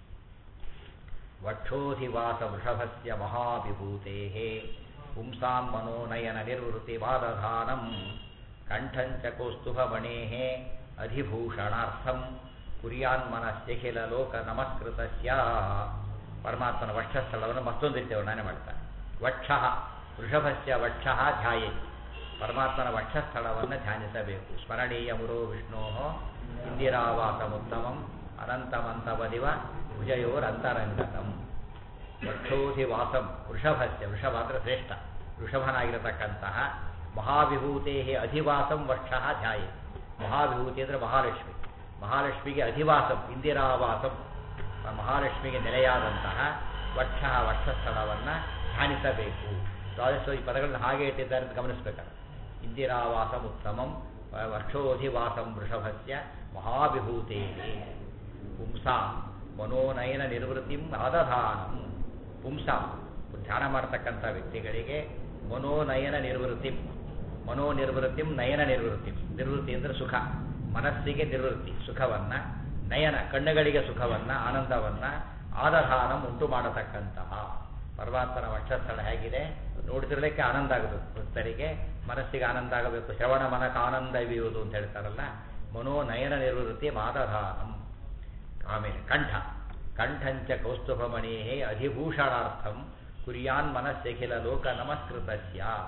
ವಕ್ಷೋಧಿವಾಸ ವೃಷಭಸ್ಯ ಮಹಾವಿಭೂತೆ ಪುಂಸಾಂ ಮನೋನಯನ ನಿರ್ವೃತಿವಾದಧಾನಂ ಕಂಠಂಚ ಕೌಸ್ತುಭಮಣೇ ಅಧಿಭೂಷಣಾರ್ಥಂ ಕುರ್ಯಾನ್ಮನಸ್ಯಖಿಲ ಲೋಕ ನಮಸ್ಕೃತಸ್ಯ ಪರಮಾತ್ಮನ ವಕ್ಷಸ್ಥಳವನ್ನು ಮತ್ತೊಂದು ರೀತಿ ವರ್ಣನೆ ಮಾಡ್ತಾರೆ ವಕ್ಷ ವೃಷಭಸ್ಯ ವಕ್ಷ ಧ್ಯಾಯೇ ಪರಮಾತ್ಮನ ವಕ್ಷಸ್ಥಳವನ್ನು ಧ್ಯಾನಿಸಬೇಕು ಸ್ಮರಣೀಯ ಮುರೋ ವಿಷ್ಣೋ ಇಂದಿರಾವಾಸಮುತ್ತಮಂ ಅನಂತಮಂತವದಿವ ಭುಜಯೋರಂತರಂಗತಂ ವಕ್ಷೋಧಿವಾಸಂ ವೃಷಭಸ್ಯ ವೃಷಭ ಅಂದರೆ ಶ್ರೇಷ್ಠ ವೃಷಭನಾಗಿರತಕ್ಕಂತಹ ಮಹಾವಿಭೂತೇ ಅಧಿವಾಸಂ ವಕ್ಷ ಧ್ಯಾಯೇ ಮಹಾವಿಭೂತಿ ಅಂದರೆ ಮಹಾಲಕ್ಷ್ಮಿ ಮಹಾಲಕ್ಷ್ಮಿಗೆ ಅಧಿವಾಸಂ ಇಂದಿರಾವಾಸಂ ಮಹಾಲಕ್ಷ್ಮಿಗೆ ನೆಲೆಯಾದಂತಹ ವಕ್ಷ ವಕ್ಷಸ್ಥಳವನ್ನು ಧ್ಯಾನಿಸಬೇಕು ದ್ವಾದಶ ಈ ಪದಗಳನ್ನು ಹಾಗೆ ಇಟ್ಟಿದ್ದಾರೆ ಅಂತ ಗಮನಿಸಬೇಕಾದ್ರೆ ಇಂದಿರಾವಾಸಂ ಉತ್ತಮಂ ವಕ್ಷೋಧಿವಾಸಂ ವೃಷಭಸ್ಯ ಮಹಾವಿಭೂತೇ ಪುಂಸಾ ಮನೋನಯನ ನಿರ್ವೃತ್ತಿಂ ಆದಧಾನಂ ಪುಂಸಾ ಧ್ಯಾನ ಮಾಡತಕ್ಕಂಥ ವ್ಯಕ್ತಿಗಳಿಗೆ ಮನೋನಯನ ನಿರ್ವೃತ್ತಿ ಮನೋನಿರ್ವೃತ್ತಿಂ ನಯನ ನಿರ್ವೃತ್ತಿ ನಿರ್ವೃತ್ತಿ ಅಂದರೆ ಸುಖ ಮನಸ್ಸಿಗೆ ನಿರ್ವೃತ್ತಿ ಸುಖವನ್ನು ನಯನ ಕಣ್ಣುಗಳಿಗೆ ಸುಖವನ್ನು ಆನಂದವನ್ನು ಆದಧಾನಂ ಉಂಟು ಮಾಡತಕ್ಕಂತಹ ಪರಮಾತ್ಮನ ವಕ್ಷಸ್ಥಳ ಹೇಗಿದೆ ನೋಡಿದಿರಲಿಕ್ಕೆ ಆನಂದ ಆಗಬೇಕು ಭಕ್ತರಿಗೆ ಮನಸ್ಸಿಗೆ ಆನಂದ ಆಗಬೇಕು ಶ್ರವಣ ಮನಕ ಆನಂದವಿಯುವುದು ಅಂತ ಹೇಳ್ತಾರಲ್ಲ ಮನೋನಯನ ನಿರ್ವೃತ್ತಿ ಮಾದಧಾನಂ ಆಮೇಲೆ ಕಂಠ ಕಂಠಂಚ ಕೌಸ್ತುಭಮಣೇ ಅಧಿಭೂಷಣಾರ್ಥಂ ಕುರ್ಯಾನ್ ಮನಸ್ಸೆಖಿಲ ಲೋಕ ನಮಸ್ಕೃತಸ್ಯ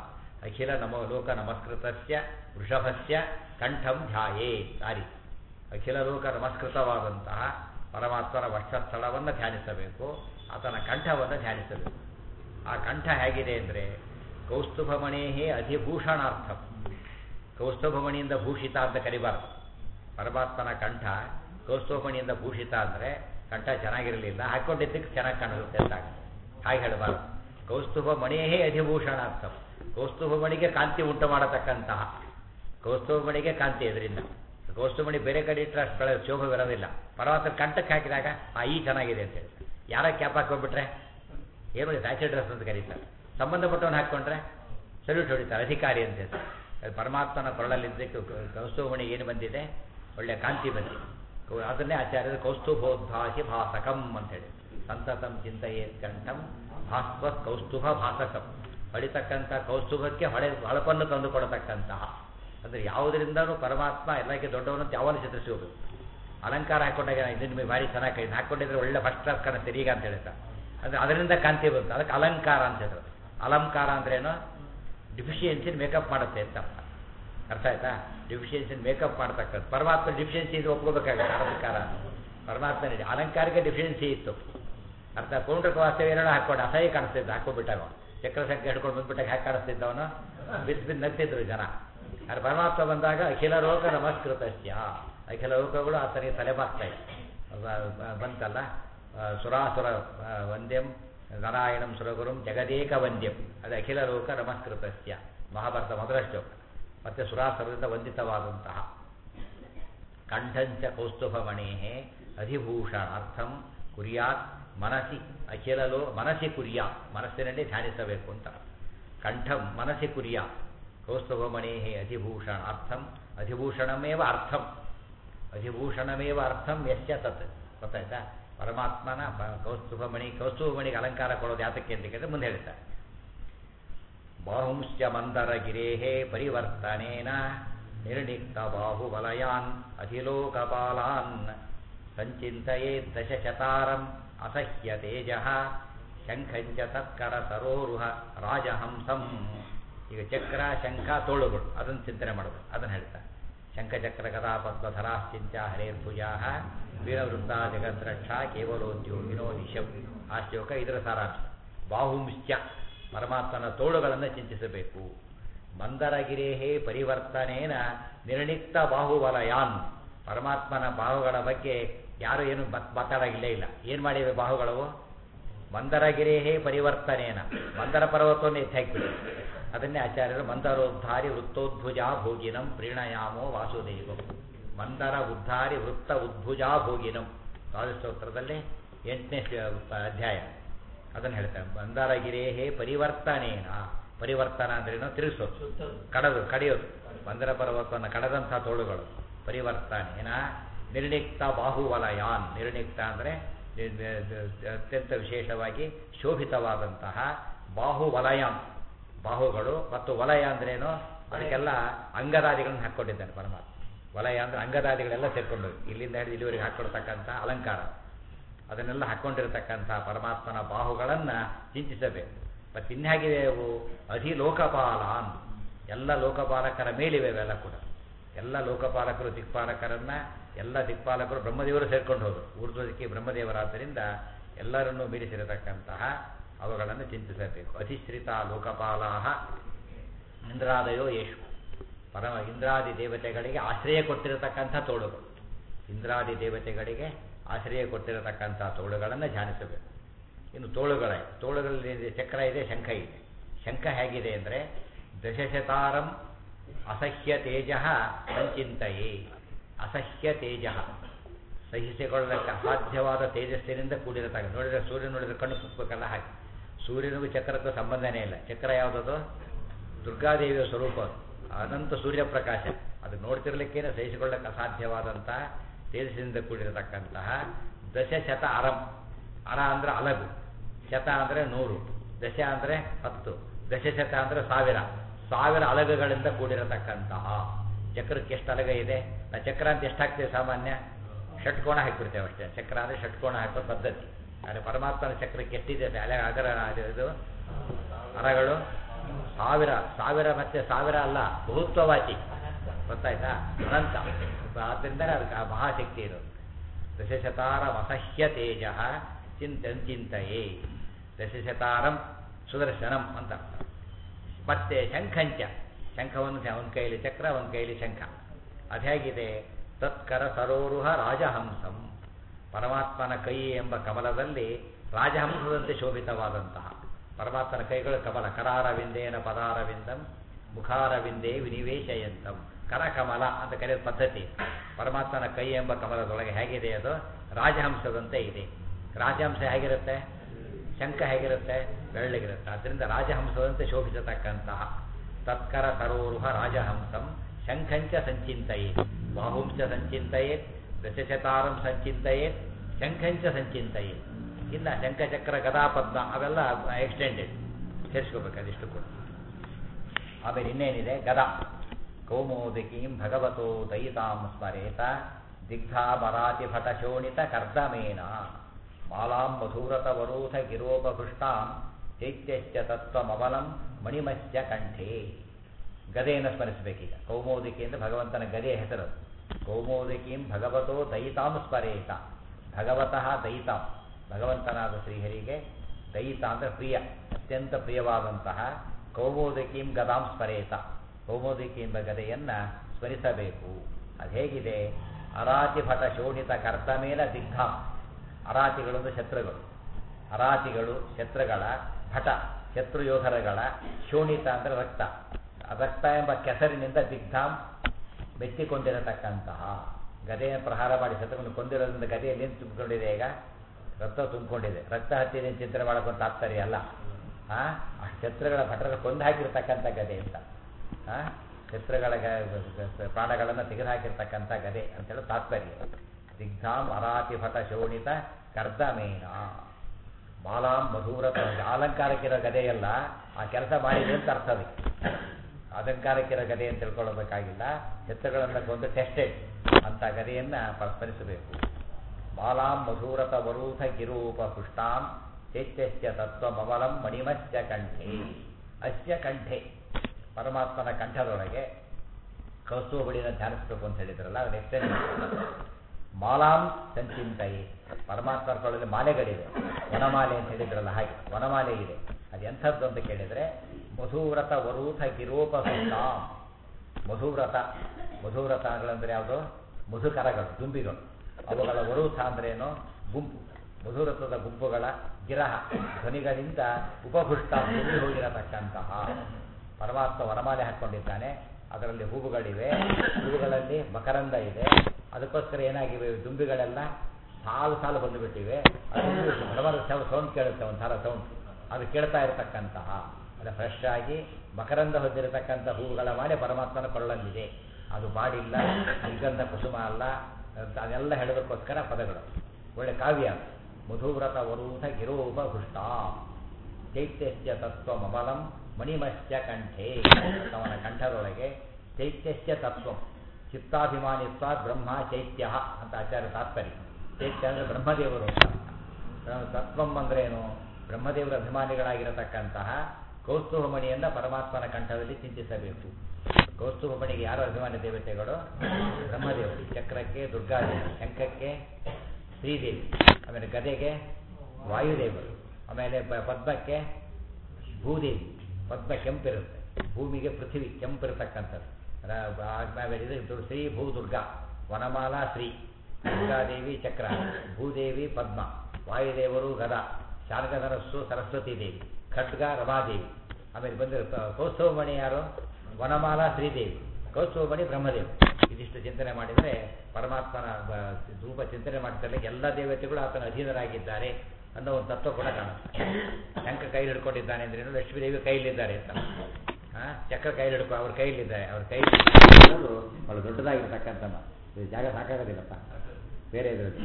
ಅಖಿಲ ನಮೋ ಲೋಕ ನಮಸ್ಕೃತಸ್ಯ ವೃಷಭಸ್ಯ ಕಂಠಂ ಧ್ಯಾಯೇ ಸಾರಿ ಅಖಿಲ ಲೋಕ ನಮಸ್ಕೃತವಾದಂತಹ ಪರಮಾತ್ಮನ ವಕ್ಷಸ್ಥಳವನ್ನು ಧ್ಯಾನಿಸಬೇಕು ಆತನ ಕಂಠವನ್ನು ಧ್ಯಾನಿಸಬೇಕು ಆ ಕಂಠ ಹೇಗಿದೆ ಅಂದರೆ ಕೌಸ್ತುಭಮಣೇಹೇ ಅಧಿಭೂಷಣಾರ್ಥಂ ಕೌಸ್ತುಭಮಣಿಯಿಂದ ಭೂಷಿತ ಅಂತ ಕರಿಬಾರ್ದು ಪರಮಾತ್ಮನ ಕಂಠ ಕೌಸ್ತುಭಮಣಿಯಿಂದ ಭೂಷಿತ ಅಂದರೆ ಕಂಠ ಚೆನ್ನಾಗಿರಲಿಲ್ಲ ಹಾಕ್ಕೊಂಡಿದ್ದಕ್ಕೆ ಚೆನ್ನಾಗಿ ಕಾಣಿಸುತ್ತೆ ಅಂತ ಹಾಗೆ ಹೇಳಬಾರ್ದು ಕೌಸ್ತುಭ ಮಣಿಯೇ ಅಧಿಭೂಷಣಾರ್ಥಂ ಕೌಸ್ತುಭ ಮಣಿಗೆ ಕಾಂತಿ ಉಂಟು ಮಾಡತಕ್ಕಂತಹ ಕೌಸ್ತುಭ ಮಣಿಗೆ ಕಾಂತಿ ಇದರಿಂದ ಕೌಸ್ತುಭ ಮಣಿ ಬೇರೆ ಕಡೆ ಇಟ್ಟರೆ ಅಷ್ಟು ಬೆಳೆ ಶೋಭವಿರೋದಿಲ್ಲ ಪರಮಾತ್ಮ ಕಂಠಕ್ಕೆ ಹಾಕಿದಾಗ ಆ ಈ ಚೆನ್ನಾಗಿದೆ ಅಂತ ಹೇಳಿ ಯಾರ ಕ್ಯಾಪ್ ಹಾಕೊಂಡ್ಬಿಟ್ರೆ ಏನು ಫ್ಯಾಷನ್ ಡ್ರೆಸ್ ಅಂತ ಕರೀತಾರೆ ಸಂಬಂಧಪಟ್ಟವನು ಹಾಕ್ಕೊಂಡ್ರೆ ಸಲ್ಯೂಟ್ ಹೊಡಿತಾರೆ ಅಧಿಕಾರಿ ಅಂತ ಹೇಳಿ ಅದು ಪರಮಾತ್ಮನ ಕೊರಳಲ್ಲಿದ್ದಕ್ಕೆ ಕೌಸ್ತುಭಮಣಿ ಏನು ಬಂದಿದೆ ಒಳ್ಳೆಯ ಕಾಂತಿ ಬಂದಿದೆ ಕೌ- ಅದನ್ನೇ ಆಚಾರ್ಯರು ಕೌಸ್ತುಭೋದ್ಭಾಸಿ ಭಾಸಕಂ ಅಂತೇಳಿ ಸಂತತಂ ಚಿಂತೆಯೇ ಕಂಠಂ ಭಾಸ್ವ ಕೌಸ್ತುಭ ಭಾಸಕಂ ಹೊಡಿತಕ್ಕಂಥ ಕೌಸ್ತುಭಕ್ಕೆ ಹೊಳೆ ಹೊಳಪನ್ನು ತಂದುಕೊಡತಕ್ಕಂತಹ ಅಂದರೆ ಯಾವುದರಿಂದನೂ ಪರಮಾತ್ಮ ಎಲ್ಲಕ್ಕೆ ದೊಡ್ಡವನು ಅಂತ ಯಾವಾಗ ಚಿತ್ರಿಸಿ ಹೋಗಬೇಕು ಅಲಂಕಾರ ಹಾಕೊಂಡಾಗ ಇದು ನಿಮಗೆ ಭಾರಿ ಚೆನ್ನಾಗಿ ಇದು ಹಾಕ್ಕೊಂಡಿದ್ರೆ ಒಳ್ಳೆ ಫಸ್ಟ್ ಕ್ಲಾಸ್ ಕಾಣುತ್ತೆ ಈಗ ಅಂತ ಹೇಳ್ತಾರೆ ಅಂದರೆ ಅದರಿಂದ ಕಾಂತಿ ಬಂತು ಅದಕ್ಕೆ ಅಲಂಕಾರ ಅಂತ ಹೇಳಿದ್ರು ಅಲಂಕಾರ ಅಂದ್ರೇನು ಡಿಫಿಷಿಯನ್ಸಿನ ಮೇಕಪ್ ಮಾಡುತ್ತೆ ಅಂತ ಅರ್ಥ. ಅರ್ಥ ಆಯ್ತಾ ಡಿಫಿಷಿಯನ್ಸಿನ ಮೇಕಪ್ ಮಾಡ್ತಕ್ಕಂಥ ಪರಮಾತ್ಮ ಡಿಫಿಷಿಯನ್ಸಿ ಇದು ಒಪ್ಕೋಬೇಕಾಗುತ್ತೆ ಅಲಂಕಾರ ಪರಮಾತ್ಮನಿದೆ ಅಲಂಕಾರಕ್ಕೆ ಡಿಫಿಷಿಯನ್ಸಿ ಇತ್ತು ಅರ್ಥ ಪೌಂಡ್ರಕ ವಾಸ್ತವ್ಯ ಎರಡು ಹಾಕ್ಕೊಂಡು ಅಸಹ್ಯ ಕಾಣಿಸ್ತಿದ್ದ ಹಾಕೊಂಡ್ಬಿಟ್ಟಾಗ ಚಕ್ರ ಸಂಖ್ಯೆ ಹಿಡ್ಕೊಂಡು ಬಂದ್ಬಿಟ್ಟಾಗ ಹ್ಯಾಕೆ ಕಾಣಿಸ್ತಿದ್ದವನು ಬಿದ್ದು ಬಿದ್ದು ನಗ್ತಿದ್ರು ಜನ ಆದರೆ ಪರಮಾತ್ಮ ಬಂದಾಗ ಅಖಿಲ ರೋಗ ನಮಸ್ಕೃತಸ್ಯ ಅಖಿಲ ಲೋಕಗಳು ಆತನಿಗೆ ತಲೆಬಾಗ್ತಾ ಇದೆ ಬಂತಲ್ಲ ಆ, ಸುರಾಸುರ ಆ, ವಂದ್ಯಂ ನಾರಾಯಣಂ ಸುರಗುರುಂ ಜಗದೇಕ ವಂದ್ಯಂ ಅದು ಅಖಿಲ ಲೋಕ ನಮಸ್ಕೃತಸ್ಯ ಮಹಾಭಾರತ ಮೊದಲ ಶ್ಲೋಕ ಮತ್ತೆ ಸುರಾಸುರದಿಂದ ವಂದಿತವಾದಂತಹ ಕಂಠಂಚ ಕೌಸ್ತುಭಮಣೇ ಅಧಿಭೂಷಣಾರ್ಥಂ ಕುರ್ಯಾತ್ ಮನಸಿ ಅಖಿಲಲೋ ಮನಸಿ ಕುರ್ಯಾ ಮನಸ್ಸಿನಲ್ಲಿ ಧ್ಯಾನಿಸಬೇಕು ಅಂತ ಕಂಠಂ ಮನಸಿ ಕುರ್ಯಾ ಕೌಸ್ತುಭಮಣೇ ಅಧಿಭೂಷಣಾರ್ಥಂ ಅಧಿಭೂಷಣಮೇವ ಅರ್ಥಂ ಅಧಿಭೂಷಣಮೇವ ಅರ್ಥಂ ಯಶ್ಯ ತತ್ ಗೊತ್ತಾಯ್ತಾ ಪರಮಾತ್ಮನ ಪ- ಕೌಸ್ತುಭಮಣಿ ಕೌಸ್ತುಭಮಣಿಗೆ ಅಲಂಕಾರ ಕೊಡೋದು ಯಾತಕ್ಕೆ ಅಂತ ಕೇಳಿದ್ರೆ ಮುಂದೆ ಹೇಳ್ತಾರೆ ಬಾಹುಂಶ್ಚ ಮಂದರಗಿರೇಹೇ ಪರಿವರ್ತನೇನ ನಿರ್ಣಿಕ್ತ ಬಾಹುಬಲಯಾನ್ ಅಧಿಲೋಕಪಾಲಾನ್ ಸಂಚಿಂತೆಯೇ ದಶಶತಾರಂ ಅಸಹ್ಯ ತೇಜ ಶಂಖಂಚ ತತ್ಕರ ಸರೋರುಹ ರಾಜಹಂಸಂ ಈಗ ಚಕ್ರ ಶಂಖ ತೋಳುಗಳು ಅದನ್ನು ಚಿಂತನೆ ಮಾಡಬೇಕು ಅದನ್ನು ಹೇಳ್ತಾರೆ ಶಂಖಚಕ್ರ ಕಥಾ ಪದ್ಮಧರಾಶ್ಚಿಂಚ ಹರೇರ್ಭುಜಾ ವೀರವೃಂದ ಜಗದ್ರಕ್ಷ ಕೇವಲೋದ್ಯೋಗಿನೋ ದಿಶವ್ ಆ ಶ್ಲೋಕ ಇದರ ಸಾರಾಂಶ ಬಾಹುಂಶ್ಚ ಪರಮಾತ್ಮನ ತೋಳುಗಳನ್ನು ಚಿಂತಿಸಬೇಕು ಮಂದರಗಿರೇಹೇ ಪರಿವರ್ತನೇನ ನಿರ್ಣಿಕ್ತ ಬಾಹುಬಲಯಾನ್ ಪರಮಾತ್ಮನ ಬಾಹುಗಳ ಬಗ್ಗೆ ಯಾರು ಏನು ಮತ್ ಮಾತಾಡಾಗಿಲ್ಲೇ ಇಲ್ಲ ಏನು ಮಾಡಿವೆ ಬಾಹುಗಳವು ಮಂದರಗಿರೇಹೇ ಪರಿವರ್ತನೇನ ಮಂದರ ಪರ್ವತವನ್ನು ಎತ್ತಿ ಹಾಕಿಬಿಡಿ ಅದನ್ನೇ ಆಚಾರ್ಯರು ಮಂದರೋದ್ಧಾರಿ ವೃತ್ತೋದ್ಭುಜಾ ಭೋಗಿನಂ ಪ್ರೀಣಯಾಮೋ ವಾಸುದೇವಂ ಮಂದರ ಉದ್ಧಾರಿ ವೃತ್ತ ಉದ್ಭುಜಾ ಭೋಗಿನಂ ಸ್ತೋತ್ರದಲ್ಲಿ ಎಂಟನೇ ಶ್ಲೋ- ಅಧ್ಯಾಯ ಅದನ್ನು ಹೇಳ್ತಾರೆ ಮಂದರಗಿರೇಹೇ ಪರಿವರ್ತನೇನ ಪರಿವರ್ತನ ಅಂದ್ರೇನು ತಿರುಗಿಸೋದು ಕಡದು ಕಡಿಯೋದು ಮಂದರ ಪರ್ವತವನ್ನು ಕಡದಂಥ ತೋಳುಗಳು ಪರಿವರ್ತನೇನ ನಿರ್ಣಿಕ್ತ ಬಾಹುವಲಯಾನ್ ನಿರ್ಣಿಕ್ತ ಅಂದರೆ ಅತ್ಯಂತ ವಿಶೇಷವಾಗಿ ಶೋಭಿತವಾದಂತಹ ಬಾಹುವಲಯಾನ್ ಬಾಹುಗಳು ಮತ್ತು ವಲಯ ಅಂದ್ರೇನು ಅದಕ್ಕೆಲ್ಲ ಅಂಗದಾದಿಗಳನ್ನು ಹಾಕ್ಕೊಂಡಿದ್ದಾನೆ ಪರಮಾತ್ಮ ವಲಯ ಅಂದರೆ ಅಂಗದಾದಿಗಳೆಲ್ಲ ಸೇರ್ಕೊಂಡು ಇಲ್ಲಿಂದ ಹಿಡಿದು ಇಲ್ಲಿವರೆಗೆ ಹಾಕ್ಕೊಳ್ತಕ್ಕಂಥ ಅಲಂಕಾರ ಅದನ್ನೆಲ್ಲ ಹಾಕ್ಕೊಂಡಿರತಕ್ಕಂಥ ಪರಮಾತ್ಮನ ಬಾಹುಗಳನ್ನು ಚಿಂತಿಸಬೇಕು ಮತ್ತು ಇನ್ಯಾಗಿದೆ ಅವು ಅಧಿಲೋಕಪಾಲಾನ್ ಎಲ್ಲ ಲೋಕಪಾಲಕರ ಮೇಲಿವೆ ಅವೆಲ್ಲ ಕೂಡ ಎಲ್ಲ ಲೋಕಪಾಲಕರು ದಿಕ್ಪಾಲಕರನ್ನ ಎಲ್ಲ ದಿಕ್ಪಾಲಕರು ಬ್ರಹ್ಮದೇವರು ಸೇರ್ಕೊಂಡು ಹೋದರು ಊರ್ಧ್ವದಿಕ್ಕೆ ಬ್ರಹ್ಮದೇವರಾದ್ದರಿಂದ ಎಲ್ಲರನ್ನೂ ಮೀರಿಸಿರತಕ್ಕಂತಹ ಅವುಗಳನ್ನು ಚಿಂತಿಸಬೇಕು ಅಧಿಶ್ರಿತ ಲೋಕಪಾಲಾಹ ಇಂದ್ರಾದಯೋ ಯೇಷು ಪರಮ ಇಂದ್ರಾದಿ ದೇವತೆಗಳಿಗೆ ಆಶ್ರಯ ಕೊಟ್ಟಿರತಕ್ಕಂಥ ತೋಳುಗಳು ಇಂದ್ರಾದಿ ದೇವತೆಗಳಿಗೆ ಆಶ್ರಯ ಕೊಟ್ಟಿರತಕ್ಕಂಥ ತೋಳುಗಳನ್ನು ಧ್ಯಾನಿಸಬೇಕು ಇನ್ನು ತೋಳುಗಳ ತೋಳುಗಳಲ್ಲಿ ಚಕ್ರ ಇದೆ ಶಂಖ ಇದೆ ಶಂಖ ಹೇಗಿದೆ ಅಂದರೆ ದಶಶತಾರಂ ಅಸಹ್ಯ ತೇಜ ಸಂಚಿಂತೆಯೇ ಅಸಹ್ಯ ತೇಜ ಸಹಿಸಿಕೊಳ್ಳಕ್ಕೆ ಅಸಾಧ್ಯವಾದ ತೇಜಸ್ಸಿನಿಂದ ಕೂಡಿರತಕ್ಕ ನೋಡಿದ್ರೆ ಸೂರ್ಯ ನೋಡಿದ್ರೆ ಕಣ್ಣು ಸುತ್ತಬೇಕಲ್ಲ ಹಾಗೆ ಸೂರ್ಯನಿಗೂ ಚಕ್ರಕ್ಕೂ ಸಂಬಂಧನೇ ಇಲ್ಲ ಚಕ್ರ ಯಾವುದದು ದುರ್ಗಾದೇವಿಯ ಸ್ವರೂಪ ಅದು ಅನಂತ ಸೂರ್ಯಪ್ರಕಾಶ ಅದು ನೋಡ್ತಿರ್ಲಿಕ್ಕೇನೆ ಸಹಿಸಿಕೊಳ್ಳಕ್ಕೆ ಅಸಾಧ್ಯವಾದಂತಹ ತೇಜಸ್ಸಿನಿಂದ ಕೂಡಿರತಕ್ಕಂತಹ ದಶಶತ ಅರಂ ಅರ ಅಂದ್ರೆ ಅಲಗು ಶತ ಅಂದರೆ ನೂರು ದಶ ಅಂದರೆ ಹತ್ತು ದಶಶತ ಅಂದರೆ ಸಾವಿರ ಸಾವಿರ ಅಲಗುಗಳಿಂದ ಕೂಡಿರತಕ್ಕಂತಹ ಚಕ್ರಕ್ಕೆ ಎಷ್ಟು ಅಲಗ ಇದೆ ನಾ ಚಕ್ರ ಅಂತ ಎಷ್ಟು ಹಾಕ್ತೇವೆ ಸಾಮಾನ್ಯ ಷಟ್ಕೋಣ ಹಾಕಿಬಿಡ್ತೇವೆ ಅಷ್ಟೇ ಚಕ್ರ ಅಂದರೆ ಷಟ್ಕೋಣ ಹಾಕೋ ಪದ್ಧತಿ ಆದರೆ ಪರಮಾತ್ಮನ ಚಕ್ರಕ್ಕೆ ಎಷ್ಟಿದೆ ಅಲೆ ಅಗರ ಇದು ಅರಗಳು ಸಾವಿರ ಸಾವಿರ ಮತ್ತೆ ಸಾವಿರ ಅಲ್ಲ ಬಹುತ್ವವಾಚಿ ಗೊತ್ತಾಯ್ತಾ ಅನಂತ ಆದ್ದರಿಂದ ಅದಕ್ಕೆ ಆ ಮಹಾಶಕ್ತಿ ಇರೋದು ದಶಶತಾರಂ ಅಸಹ್ಯ ತೇಜ ಚಿಂತ ಚಿಂತೆಯೇ ದಶಶತಾರಂ ಸುದರ್ಶನಂ ಅಂತ ಮತ್ತೆ ಶಂಖಂಚ ಶಂಖವನ್ನು ಒಂದು ಕೈಲಿ ಚಕ್ರ ಒಂದು ಕೈಲಿ ಶಂಖ ಅದು ಹೇಗಿದೆ ತತ್ಕರ ಸರೋರುಹ ರಾಜಹಂಸಂ ಪರಮಾತ್ಮನ ಕೈ ಎಂಬ ಕಮಲದಲ್ಲಿ ರಾಜಹಂಸದಂತೆ ಶೋಭಿತವಾದಂತಹ ಪರಮಾತ್ಮನ ಕೈಗಳು ಕಮಲ ಕರಾರವಿಂದೇನ ಪದಾರವಿಂದಂ ಮುಖಾರವಿಂದೇ ವಿನಿವೇಶಯಂತಂ ಕರಕಮಲ ಅಂತ ಕರೆಯೋ ಪದ್ಧತಿ ಪರಮಾತ್ಮನ ಕೈ ಎಂಬ ಕಮಲದೊಳಗೆ ಹೇಗಿದೆ ಅದು ರಾಜಹಂಸದಂತೆ ಇದೆ ರಾಜಹಂಸ ಹೇಗಿರುತ್ತೆ ಶಂಖ ಹೇಗಿರುತ್ತೆ ಬೆಳ್ಳಗಿರುತ್ತೆ ಆದ್ದರಿಂದ ರಾಜಹಂಸದಂತೆ ಶೋಭಿಸತಕ್ಕಂತಹ ತತ್ಕರ ಸರೋರುಹ ರಾಜಹಂಸಂ ಶಂಖಂಚ ಸಂಚಿಂತೆಯೇ ಬಾಹುಂಚ ಸಂಚಿಂತೆಯೇ ದಶಶತಾರಂ ಸಂಚಿಂತೆಯೇ ಶಂಖಂಚ ಸಂಚಿಂತೆಯೇ ಇಲ್ಲ ಶಂಖಚಕ್ರ ಗದಾ ಪದ್ಮ ಅವೆಲ್ಲ ಎಕ್ಸ್ಟೆಂಡೆಡ್ ಸೇರಿಸ್ಕೋಬೇಕು ಅದಿಷ್ಟು ಕೂಡ ಆಮೇಲೆ ಇನ್ನೇನಿದೆ ಗದಾ ಕೌಮೋದಿಕೀಂ ಭಗವತೋ ದಯಿತಾಂ ಸ್ಮರೇತ ದಿಗ್ಧಾ ಮರಾತಿ ಭಟ ಶೋಣಿತ ಕರ್ದಮೇನ ಮಾಲಾಂ ಮಧುರತ ವರೋಧ ಗಿರೋಪಹೃಷ್ಟಾಂ ಚೈತ್ಯಶ್ಚ ತತ್ವಮಬಲಂ ಮಣಿಮಶ್ಚ ಕಂಠೇ ಗದೆಯನ್ನು ಸ್ಮರಿಸಬೇಕೀಗ ಕೌಮೋದಿಕಿ ಅಂದರೆ ಭಗವಂತನ ಗದೆಯ ಹೆಸರು ಕೌಮೋದಿಕೀಂ ಭಗವತೋ ದಯಿತಾಂ ಸ್ಮರೇತ ಭಗವತಃ ದಯಿತಾಂ ಭಗವಂತನಾದ ಶ್ರೀಹರಿಗೆ ದಯಿತ ಅಂದರೆ ಪ್ರಿಯ ಅತ್ಯಂತ ಪ್ರಿಯವಾದಂತಹ ಕೌಮೋದಿಕೀಂ ಗದಾಂ ಸ್ಮರೇತ ಕೌಮೋದಿಕಿ ಎಂಬ ಗದೆಯನ್ನು ಸ್ಮರಿಸಬೇಕು ಅದು ಹೇಗಿದೆ ಅರಾತಿ ಭಟ ಶೋಣಿತ ಕರ್ತಮೇಲ ದಿಗ್ಧಾಂ ಅರಾತಿಗಳು ಶತ್ರುಗಳು ಅರಾತಿಗಳು ಶತ್ರುಗಳ ಭಟ ಶತ್ರು ಯೋಧರಗಳ ಶೋಣಿತ ಅಂದರೆ ರಕ್ತ ರಕ್ತ ಎಂಬ ಕೆಸರಿನಿಂದ ದಿಗ್ಧಾಂ ಮೆಚ್ಚಿಕೊಂಡಿರತಕ್ಕಂತಹ ಗದೆಯ ಪ್ರಹಾರ ಮಾಡಿ ಶತ್ರುಗಳನ್ನು ಕೊಂದಿರೋದ್ರಿಂದ ಗದೆಯಲ್ಲಿ ಏನು ತುಂಬಿಕೊಂಡಿದೆ ಈಗ ರಕ್ತ ತುಂಬಿಕೊಂಡಿದೆ ರಕ್ತ ಹತ್ತಿದೆ ಚಿಂತನೆ ಮಾಡೋಕ್ಕಂತ ತಾತ್ಪರ್ಯ ಅಲ್ಲ ಆ ಶತ್ರುಗಳ ಭಟರ ಕೊಂದು ಹಾಕಿರ್ತಕ್ಕಂಥ ಗದೆ ಅಂತ ಆ ಶತ್ರುಗಳ ಪ್ರಾಣಗಳನ್ನು ತೆಗೆದುಹಾಕಿರ್ತಕ್ಕಂಥ ಗದೆ ಅಂತೇಳಿ ತಾತ್ಪರ್ಯ ದಿಗ್ಧಾಂ ಅರಾತಿ ಭಟ ಶೋಣಿತ ಕರ್ದಮೇನ ಬಾಲಾಂ ಮಧುರತ ಅಲಂಕಾರಕ್ಕಿರೋ ಗದೆಯಲ್ಲ ಆ ಕೆಲಸ ಮಾಡಿದೆ ಅಂತ ಅರ್ಥ ಅದಕ್ಕೆ ಅಲಂಕಾರಕ್ಕಿರೋ ಗದೆ ಅಂತ ತಿಳ್ಕೊಳ್ಳಬೇಕಾಗಿಲ್ಲ ಶತ್ರುಗಳನ್ನು ಕೊಂದು ಟೆಸ್ಟೆಡ್ ಅಂತ ಗದೆಯನ್ನು ಸ್ಮರಿಸಬೇಕು ಬಾಲಾಂ ಮಧುರತ ವರೂಥ ಗಿರೂಪ ಪುಷ್ಟಾಂ ಚೈತ್ಯಸ್ಯ ತತ್ವಮಬಲಂ ಮಣಿಮಸ್ಯ ಕಂಠೆ ಅಸ್ಯ ಕಂಠೆ ಪರಮಾತ್ಮನ ಕಂಠದೊಳಗೆ ಕೌಸ್ತುಭಡಿನ ಧ್ಯಾನಿಸ್ಬೇಕು ಅಂತ ಹೇಳಿದ್ರಲ್ಲ ಅದನ್ನ ಎಕ್ಸ್ಟೆಂಡ್ ಮಾಲಾಂ ಸಂಚಿಂತಯಿ ಪರಮಾತ್ಮನ ಕೊಳಲ್ಲಿ ಮಾಲೆಗಳಿವೆ ವನಮಾಲೆ ಅಂತ ಹೇಳಿದ್ರಲ್ಲ ಹಾಗೆ ವನಮಾಲೆ ಇದೆ ಅದು ಎಂಥದ್ದು ಅಂತ ಕೇಳಿದರೆ ಮಧುವ್ರತ ವರೂಥ ಗಿರೋಪ ಪುಷ್ಟಾಂ ಮಧುವ್ರತ ಮಧುವ್ರತಗಳಂದ್ರೆ ಯಾವುದು ಮಧುಕರಗಳು ದುಂಬಿಗಳು ಅವುಗಳ ವರೂಥ ಅಂದ್ರೇನು ಗುಂಪು ಮಧುರಥದ ಗುಂಪುಗಳ ಗಿರಹ ಧ್ವನಿಗಳಿಂದ ಉಪಭುಷ್ಟ ತುಂಬಿ ಹೋಗಿರತಕ್ಕಂತಹ ಪರಮಾತ್ಮ ವನಮಾಲೆ ಹಾಕ್ಕೊಂಡಿದ್ದಾನೆ ಅದರಲ್ಲಿ ಹೂವುಗಳಿವೆ ಹೂವುಗಳಲ್ಲಿ ಮಕರಂದ ಇದೆ ಅದಕ್ಕೋಸ್ಕರ ಏನಾಗಿವೆ ದುಂಬಿಗಳೆಲ್ಲ ಸಾಲು ಸಾಲು ಬಂದುಬಿಟ್ಟಿವೆ ಅದು ಹಲವಾರು ಸೌಂಡ್ ಕೇಳುತ್ತೆ ಒಂಥರ ಸೌಂಡ್ ಅದು ಕೇಳ್ತಾ ಇರತಕ್ಕಂತಹ ಅದು ಫ್ರೆಶ್ ಆಗಿ ಮಕರಂದ ಹೊಂದಿರತಕ್ಕಂಥ ಹೂವುಗಳ ಮಾಡಿ ಪರಮಾತ್ಮನ ಕೊಳ್ಳಲ್ಲಿದೆ ಅದು ಮಾಡಿಲ್ಲ ನಿಗಂಧ ಕುಸುಮ ಅಲ್ಲ ಅದೆಲ್ಲ ಹೇಳೋದಕ್ಕೋಸ್ಕರ ಪದಗಳು ಒಳ್ಳೆ ಕಾವ್ಯ ಮಧುವ್ರತ ವರೂಥ ಗಿರೋಪ ಹುಷ್ಟ ಚೈತ್ಯಸ್ಯ ತತ್ವ ಮಮಲಂ ಮಣಿಮಶ್ಚ ಕಂಠೆ ಅವನ ಕಂಠದೊಳಗೆ ಚೈತ್ಯಸ್ಯ ತತ್ವ ಚಿತ್ತಾಭಿಮಾನಿತ್ವ ಬ್ರಹ್ಮ ಚೈತ್ಯ ಅಂತ ಆಚಾರ್ಯ ತಾತ್ಪರ್ಯ ಚೈತ್ಯ ಅಂದರೆ ಬ್ರಹ್ಮದೇವರು ತತ್ವಂ ಅಂದ್ರೇನು ಬ್ರಹ್ಮದೇವರ ಅಭಿಮಾನಿಗಳಾಗಿರತಕ್ಕಂತಹ ಕೌಸ್ತುಭಮಣಿಯನ್ನು ಪರಮಾತ್ಮನ ಕಂಠದಲ್ಲಿ ಚಿಂತಿಸಬೇಕು ಕೌಸ್ತುಭಮಣಿಗೆ ಯಾರು ಅಭಿಮಾನಿ ದೇವತೆಗಳು ಬ್ರಹ್ಮದೇವರು ಚಕ್ರಕ್ಕೆ ದುರ್ಗಾದೇವಿ ಶಂಖಕ್ಕೆ ಶ್ರೀದೇವಿ ಆಮೇಲೆ ಗದೆಗೆ ವಾಯುದೇವರು ಆಮೇಲೆ ಪದ್ಮಕ್ಕೆ ಭೂದೇವಿ ಪದ್ಮ ಕೆಂಪಿರುತ್ತೆ ಭೂಮಿಗೆ ಪೃಥ್ವಿ ಕೆಂಪಿರತಕ್ಕಂಥದ್ದು ಆಮೇಲೆ ಇದು ಶ್ರೀ ಭೂ ದುರ್ಗಾ ವನಮಾಲಾ ಶ್ರೀ ದುರ್ಗಾದೇವಿ ಚಕ್ರ ಭೂದೇವಿ ಪದ್ಮ ವಾಯುದೇವರು ಗದ ಶಾರ್ಗಧರಸ್ಸು ಸರಸ್ವತಿ ದೇವಿ ಖಡ್ಗ ರಮಾದೇವಿ ಆಮೇಲೆ ಬಂದಿರೋ ಕೌಸ್ತವಮಣಿ ಯಾರು ವನಮಾಲಾ ಶ್ರೀದೇವಿ ಕೌಸ್ತವಮಣಿ ಬ್ರಹ್ಮದೇವ್ ಇದಿಷ್ಟು ಚಿಂತನೆ ಮಾಡಿದರೆ ಪರಮಾತ್ಮನ ರೂಪ ಚಿಂತನೆ ಮಾಡ್ತಾರೆ ಎಲ್ಲ ದೇವತೆಗಳು ಆತನ ಅಧೀನರಾಗಿದ್ದಾರೆ ಅನ್ನೋ ಒಂದು ತತ್ವ ಕೂಡ ಕಾಣುತ್ತೆ ಶಂಕ ಕೈಲಿ ಹಿಡ್ಕೊಂಡಿದ್ದಾನೆ ಅಂದ್ರೆ ಲಕ್ಷ್ಮೀದೇವಿ ಕೈಲಿದ್ದಾರೆ ಅಂತ ಚಕ್ರ ಕೈಲಿ ಹಿಡ್ಕೊ ಅವ್ರ ಕೈಲಿದ್ದಾರೆ ಅವ್ರ ಕೈ ಬಹಳ ದೊಡ್ಡದಾಗಿರ್ತಕ್ಕಂಥ ಜಾಗ ಸಾಕಾಗೋದಿಲ್ಲಪ್ಪ ಬೇರೆ ಇದರಲ್ಲಿ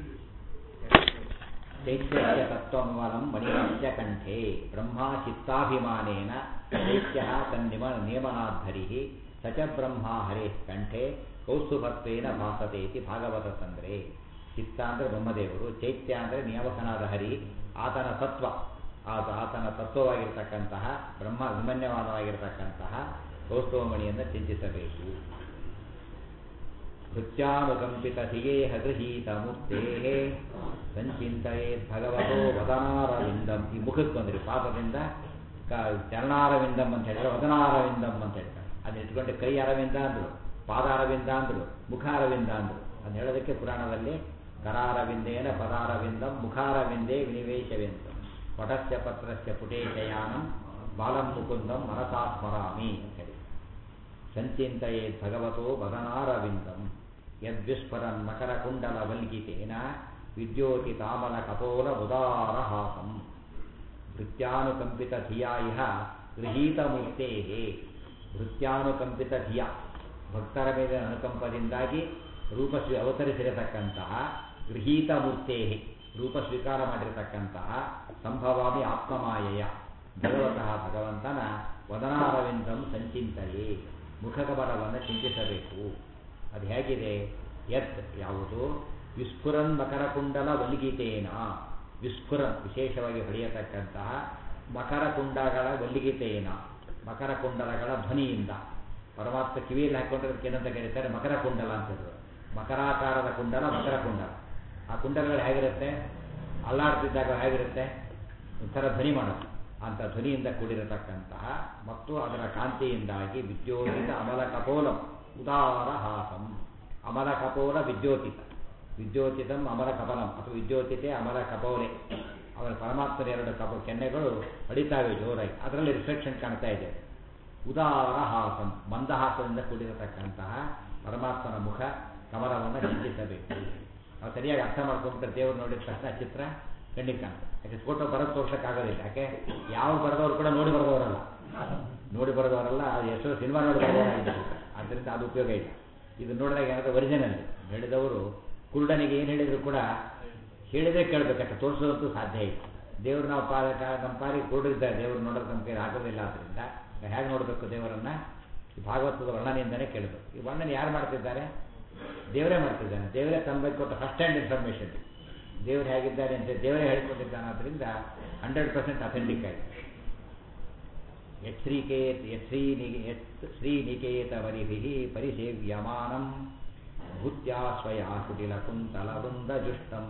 ಚೈತ್ಯಸ್ಯ ತತ್ವಮಲಂ ಮಣಿಮಸ್ಯ ಕಂಠೆ ಬ್ರಹ್ಮ ಚಿತ್ತಾಭಿಮಾನೇನ ಚೈತ್ಯ ತನ್ನಿಮ ನಿಯಮನಾಧರಿ ಸ ಚ ಬ್ರಹ್ಮ ಹರೇ ಕಂಠೆ ಕೌಸ್ತುಭತ್ವೇನ ಭಾಸತೆ ಇತಿ ಭಾಗವತ ತಂದ್ರೆ ಚಿತ್ತ ಅಂದರೆ ಬ್ರಹ್ಮದೇವರು ಚೈತ್ಯ ಅಂದರೆ ನಿಯಾಮಕನಾದ ಹರಿ ಆತನ ತತ್ವ ಆತ ಆತನ ತತ್ವವಾಗಿರ್ತಕ್ಕಂತಹ ಬ್ರಹ್ಮ ವಿಮನ್ಯಮಾನವಾಗಿರ್ತಕ್ಕಂತಹ ಕೌಸ್ತವಮಣಿಯನ್ನು ಚಿಂತಿಸಬೇಕು ಭೃತ್ಯಾನುಕಂಪಿತ ಧಿಗೇಹ ಗೃಹೀತ ಮುಕ್ತೇ ಸಂಚಿಂತೆಯೇತ್ ಭಗವತೋ ವದನಾರವಿಂದಂ ಈ ಮುಖಕ್ಕೆ ಬಂದ್ರಿ ಪಾದದಿಂದ ಕ ಚರಣಾರವಿಂದಂ ಅಂತ ಹೇಳಿದ್ರೆ ವದನಾರವಿಂದಂ ಅಂತ ಹೇಳ್ತಾರೆ ಅದನ್ನ ಇಟ್ಕೊಂಡು ಕೈ ಅರವಿಂದ ಅಂದ್ರು ಪಾದ ಅರವಿಂದ ಅಂದ್ರು ಮುಖ ಅರವಿಂದ ಅಂದ್ರು ಅದನ್ನ ಹೇಳೋದಕ್ಕೆ ಪುರಾಣದಲ್ಲಿ ಕರಾರವಿಂದೇನ ಪದಾರವಿಂದಂ ಮುಖಾರವಿಂದೇ ವಿನಿವೇಶವೆಂದು ಪಟಸ್ಯ ಪತ್ರಸ್ಯ ಪುಟೇಶಯಾನಂ ಬಾಲಂ ಮುಕುಂದಂ ಮನಸಾ ಸ್ಮರಾಮಿ ಅಂತ ಹೇಳಿ ಸಂಚಿಂತೆಯೇ ಭಗವತೋ ವದನಾರವಿಂದಂ ಯದ್ವಿಸ್ಫರನ್ ಮಕರಕುಂಡಲ ವಲ್ಗಿತೇನ ವಿದ್ಯೋತಿ ತಾಮಲ ಕಪೋಲ ಉದಾರಹಾಸಂ ಭೃತ್ಯಾನುಕಂಪಿತ ಧಿಯಾ ಇಹ ಗೃಹೀತಮೂರ್ತೆ ಭೃತ್ಯಾನುಕಂಪಿತ ಧಿಯ ಭಕ್ತರ ಮೇಲೆ ಅನುಕಂಪದಿಂದಾಗಿ ರೂಪಸ್ವಿ ಅವತರಿಸಿರತಕ್ಕಂತಹ ಗೃಹೀತ ಮೂರ್ತೆ ರೂಪ ಸ್ವೀಕಾರ ಮಾಡಿರತಕ್ಕಂತಹ ಸಂಭವಾಮಿ ಆತ್ಮಮಾಯೆಯ ಭಗವತಃ ಭಗವಂತನ ವದನಾರವಿಂದಂ ಸಂಚಿಂತೆಯೇ ಮುಖಕಬಲವನ್ನು ಚಿಂತಿಸಬೇಕು ಅದು ಹೇಗಿದೆ ಯತ್ ಯಾವುದು ವಿಸ್ಫುರನ್ ಮಕರಕುಂಡಲ ವಲ್ಗಿತೇನ ವಿಸ್ಫುರನ್ ವಿಶೇಷವಾಗಿ ಹೊಳೆಯತಕ್ಕಂತಹ ಮಕರಕುಂಡಗಳ ವಲ್ಲಿಗಿತೇನ ಮಕರಕುಂಡಲಗಳ ಧ್ವನಿಯಿಂದ ಪರಮಾತ್ಮ ಕಿವಿಯಲ್ಲಿ ಹಾಕೊಂಡಿರೋದಕ್ಕೆ ಏನಂತ ಕರೀತಾರೆ ಮಕರಕುಂಡಲ ಅಂತ ಹೇಳಿದ್ರು ಮಕರಾಕಾರದ ಕುಂಡಲ ಮಕರಕುಂಡಲ ಆ ಕುಂಡಲಗಳು ಹೇಗಿರುತ್ತೆ ಅಲ್ಲಾಡ್ತಿದ್ದಾಗ ಹೇಗಿರುತ್ತೆ ಒಂಥರ ಧ್ವನಿ ಮಾಡೋದು ಅಂತ ಧ್ವನಿಯಿಂದ ಕೂಡಿರತಕ್ಕಂತಹ ಮತ್ತು ಅದರ ಕಾಂತಿಯಿಂದಾಗಿ ವಿದ್ಯೋತಿತ ಅಮಲ ಕಪೋಲಂ ಉದಾರ ಹಾಸಂ ಅಮಲ ಕಪೋಲ ವಿದ್ಯೋತಿತ ವಿದ್ಯೋತಿತಂ ಅಮಲ ಕಪಲಂ ಅಥವಾ ವಿದ್ಯೋತಿತೆ ಅಮಲ ಕಪೋಲೆ ಅವರ ಪರಮಾತ್ಮರ ಎರಡು ಕಪ ಕೆನ್ನೆಗಳು ಹೊಡಿತಾವೆ ಜೋರಾಗಿ ಅದರಲ್ಲಿ ರಿಫ್ಲೆಕ್ಷನ್ ಕಾಣ್ತಾ ಇದೆ ಉದಾರ ಹಾಸಂ ಮಂದಹಾಸದಿಂದ ಕೂಡಿರತಕ್ಕಂತಹ ಪರಮಾತ್ಮನ ಮುಖ ಕಮಲವನ್ನು ಚಿಂತಿಸಬೇಕು ನಾವು ಸರಿಯಾಗಿ ಅರ್ಥ ಮಾಡ್ಕೊಂಡ್ಬಿಟ್ರೆ ದೇವರು ನೋಡಿದ ತಕ್ಷಣ ಚಿತ್ರ ಕಣ್ಣಿಗೆ ಕಾಣುತ್ತೆ ಯಾಕೆ ಫೋಟೋ ಬರೋದು ತೋರ್ಸೋಕ್ಕಾಗೋದಿಲ್ಲ ಯಾಕೆ ಯಾವ ಬರೆದವರು ಕೂಡ ನೋಡಿ ಬರೆದವರಲ್ಲ ನೋಡಿ ಬರೆದವರಲ್ಲ ಎಷ್ಟೋ ಸಿನಿಮಾ ನೋಡಿ ಬರೆದವರಾಗಿದ್ದಾರೆ ಆದ್ದರಿಂದ ಅದು ಉಪಯೋಗ ಇಲ್ಲ ಇದು ನೋಡಿದಾಗ ಏನಾದರೂ ಒರಿಜಿನಲ್ ಹೇಳಿದವರು ಕುರುಡನಿಗೆ ಏನು ಹೇಳಿದ್ರು ಕೂಡ ಹೇಳಿದ್ರೆ ಕೇಳಬೇಕಂತ ತೋರಿಸೋದಂತೂ ಸಾಧ್ಯ ಇಲ್ಲ ದೇವರು ನಾವು ಪಾಲಕ ನಮ್ಮ ಪಾಲಿಗೆ ಕುರುಡಿದ್ದಾರೆ ದೇವರು ನೋಡೋದು ನಮ್ಮ ಕೈಲಿ ಆಗೋದಿಲ್ಲ ಆದ್ದರಿಂದ ಹೇಗೆ ನೋಡಬೇಕು ದೇವರನ್ನ ಈ ಭಾಗವತದ ವರ್ಣನೆಯಿಂದನೇ ಕೇಳಬೇಕು ಈ ವರ್ಣನೆ ಯಾರು ಮಾಡ್ತಿದ್ದಾರೆ ದೇವರೇ ಮಾಡ್ತಿದ್ದಾನೆ ದೇವರೇ ತನ್ನ ಬಗ್ಗೆ ಕೊಟ್ಟ ಫಸ್ಟ್ ಹ್ಯಾಂಡ್ ಇನ್ಫಾರ್ಮೇಷನ್ ದೇವರು ಹೇಗಿದ್ದಾರೆ ಅಂತ ದೇವರೇ ಹೇಳಿಕೊಟ್ಟಿದ್ದಾನೆ ಆದ್ದರಿಂದ ಹಂಡ್ರೆಡ್ ಪರ್ಸೆಂಟ್ ಅಥೆಂಟಿಕ್ ಆಗಿದೆ ಯಶ್ರೀಕೇತ್ ಯಶ್ರೀನಿ ಯತ್ ಶ್ರೀನಿಕೇತವರಿಭಿಃ ಪರಿಸೇವ್ಯಮಾನಂ ಭೂತ್ಯಾಶ್ವಯ ಕುಟಿಲ ಕುಂತಲ ವೃಂದ ಜುಷ್ಟಂ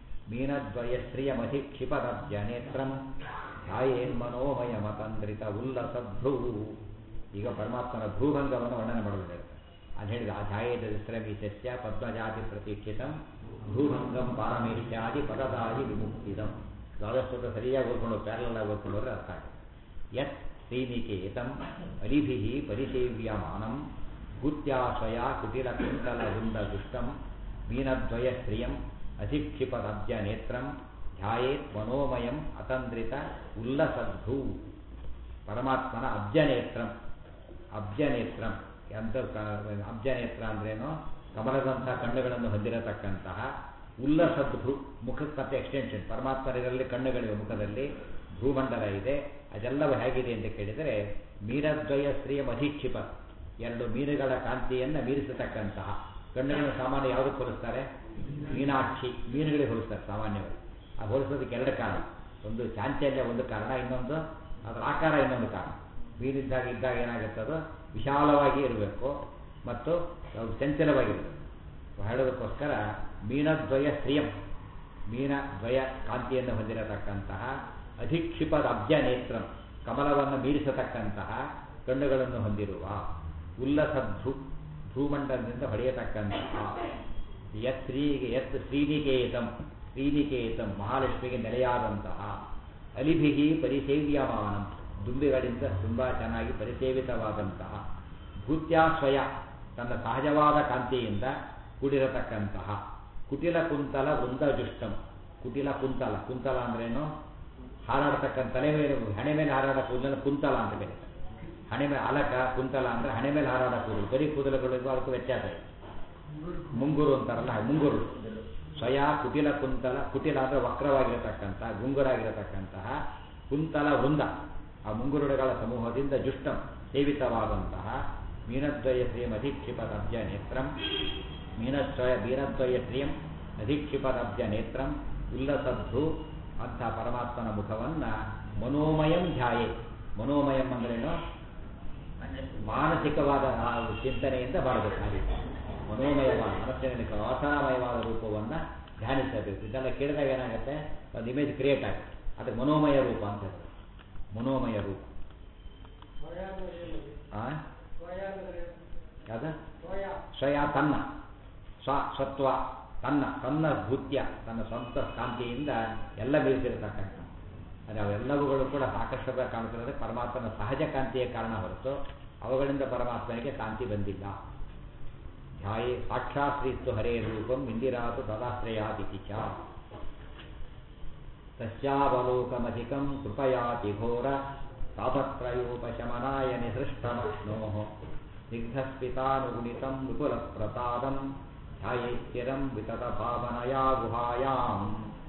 ಮೀನದ್ವಯಶ್ರಿಯಮಧಿಕ್ಷಿಪದಬ್ಜ ನೇತ್ರಂ ಛಾಯೇನ್ಮನೋಮಯ ಮತಂದ್ರಿತ ಉಲ್ಲಸಭ್ರೂ ಈಗ ಪರಮಾತ್ಮನ ಭ್ರೂಭಂಗವನ್ನು ವರ್ಣನೆ ಮಾಡೋದಿದೆ ಅದು ಹೇಳಿದ ಆ ಛಾಯೇದಸ್ರಮೀಶಸ್ಯ ಪದ್ಮಜಾತಿ ಪ್ರತೀಕ್ಷಿತಂ ಭ್ರೂಭಂಗಂ ಪಾರಮೇಶ್ಯಾದಿ ಪದದಾದಿ ವಿಮುಕ್ತಿದಂ ದ್ವಾದಶೋತ ಸರಿಯಾಗಿ ಓದ್ಕೊಂಡು ಪ್ಯಾರಲ್ ಆಗಿ ಓದ್ಕೊಂಡ್ರೆ ಅರ್ಥ ಆಗುತ್ತೆ ಯತ್ ಶ್ರೀನಿಕೇತಂ ಅಲಿಭಿಃ ಪರಿಸೇವ್ಯಮಾನಂ ಭೂತ್ಯಾಶ್ವಯ ಕುಟಿಲ ಕುಂತಲ ವೃಂದ ದುಷ್ಟಂ ಮೀನದ್ವಯ ಶ್ರಿಯಂ ಅಧಿಕ್ಷಿಪದಬ್ಜ ನೇತ್ರಂ ಧ್ಯಾಯೇತ್ ಮನೋಮಯಂ ಅತಂದ್ರಿತ ಉಲ್ಲಸದ್ಭೂ ಪರಮಾತ್ಮನ ಅಬ್ಜನೇತ್ರಂ ಅಬ್ಜನೇತ್ರಂ ಅಂತ ಅಬ್ಜನೇತ್ರ ಅಂದ್ರೇನು ಕಮಲದಂತಹ ಕಣ್ಣುಗಳನ್ನು ಹೊಂದಿರತಕ್ಕಂತಹ ಉಲ್ಲಸದ್ಭ್ರೂ ಮುಖಕ್ಕೆ ಮತ್ತೆ ಎಕ್ಸ್ಟೆನ್ಷನ್ ಪರಮಾತ್ಮರಲ್ಲಿ ಕಣ್ಣುಗಳಿವೆ ಮುಖದಲ್ಲಿ ಭೂಮಂಡಲ ಇದೆ ಅದೆಲ್ಲವೂ ಹೇಗಿದೆ ಅಂತ ಕೇಳಿದರೆ ಮೀನದ್ವಯ ಸ್ತ್ರೀಯ ಅಧೀಕ್ಷಿಪ ಎರಡು ಮೀನುಗಳ ಕಾಂತಿಯನ್ನು ಮೀರಿಸತಕ್ಕಂತಹ ಕಣ್ಣುಗಳನ್ನು ಸಾಮಾನ್ಯ ಯಾವುದಕ್ಕೆ ಹೋಲಿಸ್ತಾರೆ ಮೀನಾಕ್ಷಿ ಮೀನುಗಳಿಗೆ ಹೋಲಿಸ್ತಾರೆ ಸಾಮಾನ್ಯವಾಗಿ ಆ ಹೋಲಿಸೋದಕ್ಕೆ ಎರಡು ಕಾರಣ ಒಂದು ಚಾಂಚಲ್ಯ ಒಂದು ಕಾರಣ ಇನ್ನೊಂದು ಅದರ ಆಕಾರ ಇನ್ನೊಂದು ಕಾರಣ ಮೀನಿದ್ದಾಗ ಇದ್ದಾಗ ಏನಾಗುತ್ತೆ ಅದು ವಿಶಾಲವಾಗಿ ಇರಬೇಕು ಮತ್ತು ಅದು ಚಂಚಲವಾಗಿರಬೇಕು ಹೇಳೋದಕ್ಕೋಸ್ಕರ ಮೀನದ್ವಯ ಸ್ತ್ರೀಯಂ ಮೀನ ದ್ವಯ ಕಾಂತಿಯನ್ನು ಹೊಂದಿರತಕ್ಕಂತಹ ಅಧಿಕ್ಷಿಪದ ಅಬ್ಜ ನೇತ್ರಂ ಕಮಲವನ್ನು ಮೀರಿಸತಕ್ಕಂತಹ ಕಣ್ಣುಗಳನ್ನು ಹೊಂದಿರುವ ಉಲ್ಲಸಭ್ರು ಭೂಮಂಡಲದಿಂದ ಹೊಡೆಯತಕ್ಕಂತಹ ಯತ್ ಶ್ರೀಗೆ ಯತ್ ಶ್ರೀನಿಕೇತಂ ಶ್ರೀನಿಕೇತಂ ಮಹಾಲಕ್ಷ್ಮಿಗೆ ನೆಲೆಯಾದಂತಹ ಅಲಿಭಿಹಿ ಪರಿಸೇವ್ಯಮಾನಂ ದುಂಬಿಗಳಿಂದ ತುಂಬ ಚೆನ್ನಾಗಿ ಪರಿಸೇವಿತವಾದಂತಹ ಭೂತ್ಯಾಶ್ವಯ ತನ್ನ ಸಹಜವಾದ ಕಾಂತಿಯಿಂದ ಕೂಡಿರತಕ್ಕಂತಹ ಕುಟಿಲ ಕುಂತಲ ವೃಂದಜುಷ್ಟಂ ಕುಟಿಲ ಕುಂತಲ ಕುಂತಲ ಅಂದ್ರೇನು ಹಾರಾಡತಕ್ಕಂಥ ತಲೆ ಮೇಲೆ ಹಣೆ ಮೇಲೆ ಹಾರಾಡ ಕೂದಲನ್ನು ಕುಂತಲ ಅಂತ ಕರೀತಾರೆ ಹಣೆ ಮೇಲೆ ಅಲಕ ಕುಂತಲ ಅಂದ್ರೆ ಹಣೆ ಮೇಲೆ ಹಾರಾಡ ಕೂದಲು ಬರೀ ಕೂದಲುಗಳಿಗೂ ಅದಕ್ಕೂ ವ್ಯತ್ಯಾಸ ಇದೆ ಮುಂಗುರು ಅಂತಾರಲ್ಲ ಮುಂಗುರು ಸ್ವಯ ಕುಟಿಲ ಕುಂತಲ ಕುಟಿಲ ಅಂದರೆ ವಕ್ರವಾಗಿರತಕ್ಕಂಥ ಗುಂಗುರಾಗಿರತಕ್ಕಂತಹ ಕುಂತಲ ವೃಂದ ಆ ಮುಂಗುರುಡುಗಳ ಸಮೂಹದಿಂದ ಜುಷ್ಟಂ ಸೇವಿತವಾದಂತಹ ಮೀನದ್ವಯ ಶ್ರೀಯಂ ಅಧಿಕ್ಷಿಪದಬ್ಜ ನೇತ್ರಂ ಮೀನದ್ವಯ ಮೀನದ್ವಯ ಶ್ರೀಯಂ ಅಧಿಕ್ಷಿಪದಬ್ಜ ನೇತ್ರಂ ಉಲ್ಲಸದ್ಧು ಅಂಥ ಪರಮಾತ್ಮನ ಮುಖವನ್ನು ಮನೋಮಯಂ ಧ್ಯಾಯೆ ಮನೋಮಯಂ ಅಂದ್ರೇನು ಮಾನಸಿಕವಾದ ಆ ಚಿಂತನೆಯಿಂದ ಮಾಡಬೇಕು ಆ ರೀತಿ ಮನೋಮಯವಾದ ಮನಸ್ಸಿನಲ್ಲಿ ವಾಸನಾಮಯವಾದ ರೂಪವನ್ನು ಧ್ಯಾನಿಸಬೇಕು ಇದೆಲ್ಲ ಕೇಳಿದಾಗ ಏನಾಗುತ್ತೆ ಒಂದು ಇಮೇಜ್ ಕ್ರಿಯೇಟ್ ಆಗುತ್ತೆ ಅದಕ್ಕೆ ಮನೋಮಯ ರೂಪ ಅಂತ ಹೇಳ್ತಾರೆ ಮನೋಮಯ ರೂಪ ಆ? ಯಾವ್ದ ಸ್ವಯ ತನ್ನ ಸ್ವ ಸತ್ವ ತನ್ನ ತನ್ನ ಭೂತ್ಯ ತನ್ನ ಸ್ವಂತ ಕಾಂತಿಯಿಂದ ಎಲ್ಲ ಬೀಳ್ತಿರತಕ್ಕಂಥ ಅಂದರೆ ಅವೆಲ್ಲವುಗಳು ಕೂಡ ಸಾಕಷ್ಟು ಕಾಣ್ತಿರೋದು ಪರಮಾತ್ಮನ ಸಹಜ ಕಾಂತಿಯ ಕಾರಣ ಹೊರತು ಅವುಗಳಿಂದ ಪರಮಾತ್ಮನಿಗೆ ಕಾಂತಿ ಬಂದಿಲ್ಲ ಧ್ಯಾಯೇ ಸಾಕ್ಷಾತ್ರಿತ್ತು ಹರೇ ರೂಪಂ ಇಂದಿರಾತು ತದಾಶ್ರಯಾದಿತಿ ಚ ತಸ್ಯಾವಲೋಕಮಧಿಕಂ ಕೃಪಯಾತಿ ಘೋರ ತಾಪತ್ರಯೋಪಶಮನಾಯ ನಿಸೃಷ್ಟಮಶ್ನೋ ಸ್ನಿಗ್ಧಸ್ಪಿತಾನುಗುಣಿತಂ ವಿಪುಲಪ್ರಸಾದಂ ಧ್ಯಾಯೇತ್ಯರಂ ವಿತತ ಭಾವನಯಾ ಗುಹಾಯಾಂ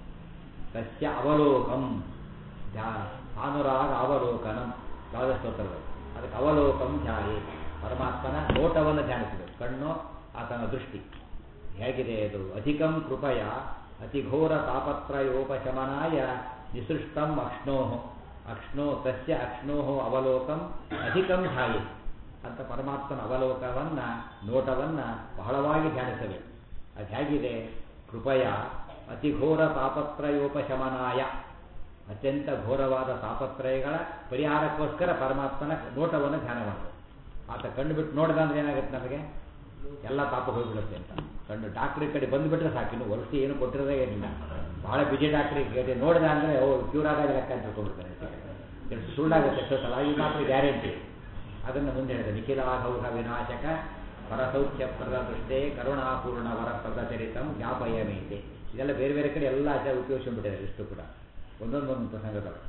ತಸ್ಯ ಅವಲೋಕಂ ಧ್ಯಾ ಸಾನುರಾಗ ಅವಲೋಕನಂ ಸ್ತೋತ್ರಗಳು ಅದಕ್ಕೆ ಅವಲೋಕಂ ಧ್ಯಾಯೇ ಪರಮಾತ್ಮನ ನೋಟವನ್ನು ಧ್ಯಾನಿಸಬೇಕು ಕಣ್ಣು ಆತನ ದೃಷ್ಟಿ ಹೇಗಿದೆ ಅದು ಅಧಿಕಂ ಕೃಪಯ ಅತಿಘೋರ ತಾಪತ್ರಯೋಪಶಮನಾಯ ನಿಸೃಷ್ಟಂ ಅಕ್ಷ್ಣೋ ಅಕ್ಷ್ಣೋ ತಸ್ಯ ಅಕ್ಷ್ಣೋ ಅವಲೋಕಂ ಅಧಿಕಂ ಧ್ಯಾಯೇ ಅಂತ ಪರಮಾತ್ಮನ ಅವಲೋಕವನ್ನು ನೋಟವನ್ನು ಬಹಳವಾಗಿ ಧ್ಯಾನಿಸಬೇಕು ಅದು ಹೇಗಿದೆ ಕೃಪಯ ಅತಿಘೋರ ತಾಪತ್ರಯೋಪಶಮನಾಯ ಅತ್ಯಂತ ಘೋರವಾದ ತಾಪತ್ರಯಗಳ ಪರಿಹಾರಕ್ಕೋಸ್ಕರ ಪರಮಾತ್ಮನ ನೋಟವನ್ನು ಧ್ಯಾನ ಮಾಡಬೇಕು ಆತ ಕಣ್ಣು ಬಿಟ್ಟು ನೋಡಿದ ಅಂದ್ರೆ ಏನಾಗುತ್ತೆ ನಮಗೆ ಎಲ್ಲ ತಾಪ ಹೋಗಿಬಿಡುತ್ತೆ ಅಂತ ಕಣ್ಣು ಡಾಕ್ಟ್ರಿ ಕಡೆ ಬಂದುಬಿಟ್ರೆ ಸಾಕು ಇನ್ನು ವರ್ಷ ಏನು ಕೊಟ್ಟಿರೋದೇ ಏನಿಲ್ಲ ಬಹಳ ಬಿಜಿ ಡಾಕ್ಟ್ರಿಗೆ ನೋಡಿದ ಅಂದರೆ ಓ ಕ್ಯೂರ್ ಆದಾಗ ಲೆಕ್ಕ ಅಂತ ತಿಳ್ಕೊಂಡ್ಬಿಡ್ತಾರೆ ಎಷ್ಟು ಸುಳ್ಳಾಗುತ್ತೆ ಎಷ್ಟೋ ಸಲ ಈ ಮಾತ್ರ ಗ್ಯಾರಂಟಿ ಅದನ್ನು ಮುಂದೆ ಹೇಳಿದೆ ನಿಖಿಲಾಘೌಘ ವಿನಾಶಕ ಪರಸೌಖ್ಯ ಪ್ರದ ದೃಷ್ಟೇ ಕರುಣಾಪೂರ್ಣ ವರ ಪ್ರದಚರಿತಂ ಜ್ಞಾಪಯಮೇತೆ ಇದೆಲ್ಲ ಬೇರೆ ಬೇರೆ ಕಡೆ ಎಲ್ಲ ಆಚಾರ ಉಪಯೋಗಿಸ್ಬಿಟ್ಟಿದ್ದಾರೆ ಇಷ್ಟು ಕೂಡ ಒಂದೊಂದೊಂದು ಪ್ರಸಂಗಗಳು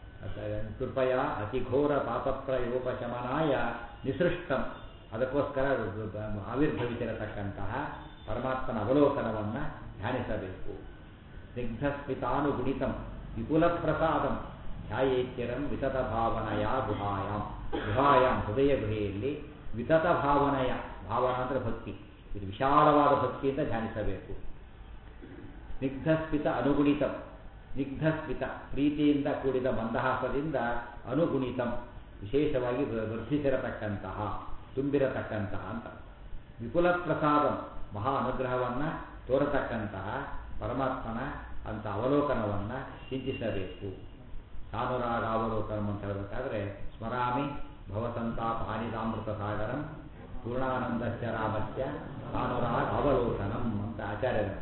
ಕೃಪಯ ಅತಿಘೋರ ಪಾಪತ್ರಯೋಪಶಮನಾಯ ನಿಸೃಷ್ಟಂ ಅದಕ್ಕೋಸ್ಕರ ಆವಿರ್ಭವಿಸಿರತಕ್ಕಂತಹ ಪರಮಾತ್ಮನ ಅವಲೋಕನವನ್ನು ಧ್ಯಾನಿಸಬೇಕು ಸ್ನಿಗ್ಧಸ್ಮಿತಾನುಗುಣಿತಂ ವಿಪುಲ ಪ್ರಸಾದಂ ಧ್ಯಾಯೇತ್ಯರಂ ವಿತತ ಭಾವನಯ ಗುಹಾಯಾಮ್ ಗುಹಾಯಾಮ್ ಹೃದಯ ಗುಹೆಯಲ್ಲಿ ವಿತತ ಭಾವನಯ ಭಾವನ ಅಂದರೆ ಭಕ್ತಿ ಇದು ವಿಶಾಲವಾದ ಭಕ್ತಿಯಿಂದ ಧ್ಯಾನಿಸಬೇಕು ಸ್ನಿಗ್ಧಸ್ಮಿತ ಅನುಗುಣಿತಂ ಸ್ನಿಗ್ಧಸ್ಮಿತ ಪ್ರೀತಿಯಿಂದ ಕೂಡಿದ ಮಂದಹಾಸದಿಂದ ಅನುಗುಣಿತಂ ವಿಶೇಷವಾಗಿ ವರ್ಧಿಸಿರತಕ್ಕಂತಹ ತುಂಬಿರತಕ್ಕಂತಹ ಅಂತ ವಿಪುಲ ಪ್ರಸಾದಂ ಮಹಾ ಅನುಗ್ರಹವನ್ನು ತೋರತಕ್ಕಂತಹ ಪರಮಾತ್ಮನ ಅಂತ ಅವಲೋಕನವನ್ನು ಚಿಂತಿಸಬೇಕು ಸಾನುರಾಗ ಅವಲೋಕನಂ ಅಂತ ಹೇಳಬೇಕಾದ್ರೆ ಸ್ಮರಾಮಿ ಭವಸಂತಾಪ ಹಾನಿದಾಮೃತ ಸಾಗರಂ ಪೂರ್ಣಾನಂದಸ್ಯ ರಾಮಸ್ಯ ಸಾನುರಾಗ ಅವಲೋಕನಂ ಅಂತ ಆಚಾರ್ಯರು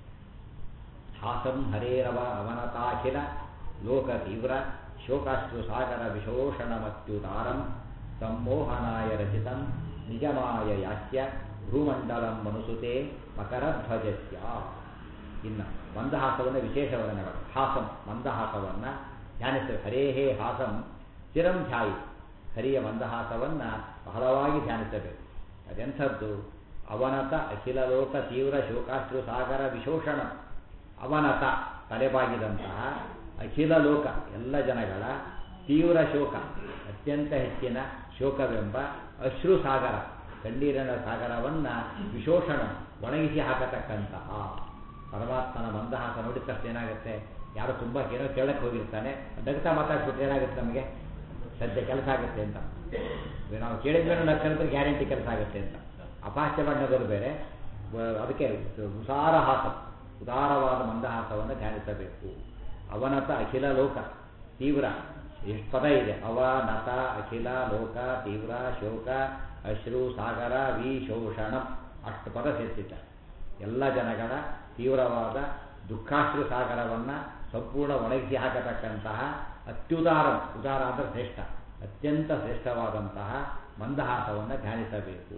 ಹಾಸಂ ಹರೇರವ ಅವನತಾಖಿಲ ಲೋಕ ತೀವ್ರ ಶೋಕಾಶ್ರು ಸಾಗರ ವಿಶೋಷಣಮತ್ಯುದಾರಂ ಸಂಮೋಹನಾಯ ರಚಿತಂ ನಿಜಮಾಯ ಯಾಸ್ಯ ಭ್ರೂಮಂಡಲಂ ಮನುಸುತೆ ಮಕರಧ್ವಜಸ್ಯ ಇನ್ನು ಮಂದಹಾಸವನ್ನು ವಿಶೇಷ ವರ್ಣನೆಗಳು ಹಾಸಂ ಮಂದಹಾಸವನ್ನು ಧ್ಯಾನಿಸ ಹರೇಹೇ ಹಾಸಂ ಚಿರಂ ಧ್ಯಾಯಿ ಹರಿಯ ಮಂದಹಾಸವನ್ನು ಬಹಳವಾಗಿ ಧ್ಯಾನಿಸಬೇಕು ಅದೆಂಥದ್ದು ಅವನತ ಅಖಿಲ ಲೋಕ ತೀವ್ರ ಶೋಕಾಶ್ರು ಸಾಗರ ವಿಶೋಷಣ ಅವನತ ತಲೆಬಾಗಿದಂತಹ ಅಖಿಲ ಲೋಕ ಎಲ್ಲ ಜನಗಳ ತೀವ್ರ ಶೋಕ ಅತ್ಯಂತ ಹೆಚ್ಚಿನ ಶೋಕವೆಂಬ ಅಶ್ರು ಸಾಗರ ಕಣ್ಣೀರಿನ ಸಾಗರವನ್ನು ವಿಶೋಷಣ ಒಣಗಿಸಿ ಹಾಕತಕ್ಕಂತಹ ಪರಮಾತ್ಮನ ಮಂದಹಾಸ ನೋಡಿದ ತಕ್ಷಣ ಏನಾಗುತ್ತೆ ಯಾರು ತುಂಬ ಏನೋ ಕೇಳಕ್ಕೆ ಹೋಗಿರ್ತಾನೆ ನಗ್ತಾ ಮಾತಾಡ್ಬಿಟ್ರೆ ಏನಾಗುತ್ತೆ ನಮಗೆ ಸದ್ಯ ಕೆಲಸ ಆಗುತ್ತೆ ಅಂತ ನಾವು ಕೇಳಿದ್ಮೇಲೆ ನಕ್ಕಂದ್ರೆ ಗ್ಯಾರಂಟಿ ಕೆಲಸ ಆಗುತ್ತೆ ಅಂತ ಅಪಾಸ್ಯ ಬಣ್ಣದವರು ಬೇರೆ ಅದಕ್ಕೆ ಉಸಾರ ಹಾಸ ಉದಾರವಾದ ಮಂದಹಾಸವನ್ನು ಧ್ಯಾನಿಸಬೇಕು ಅವನತ ಅಖಿಲ ಲೋಕ ತೀವ್ರ ಎಷ್ಟು ಪದ ಇದೆ ಅವನತ ಅಖಿಲ ಲೋಕ ತೀವ್ರ ಶೋಕ ಅಶ್ರು ಸಾಗರ ವಿಶೋಷಣ ಅಷ್ಟು ಪದ ಸೇರಿಸಿದ್ದ ಎಲ್ಲ ಜನಗಳ ತೀವ್ರವಾದ ದುಃಖಾಶ್ರು ಸಾಗರವನ್ನು ಸಂಪೂರ್ಣ ಒಣಗಿಸಿ ಹಾಕತಕ್ಕಂತಹ ಅತ್ಯುದಾರ ಉದಾರ ಅಂದರೆ ಶ್ರೇಷ್ಠ ಅತ್ಯಂತ ಶ್ರೇಷ್ಠವಾದಂತಹ ಮಂದಹಾಸವನ್ನು ಧ್ಯಾನಿಸಬೇಕು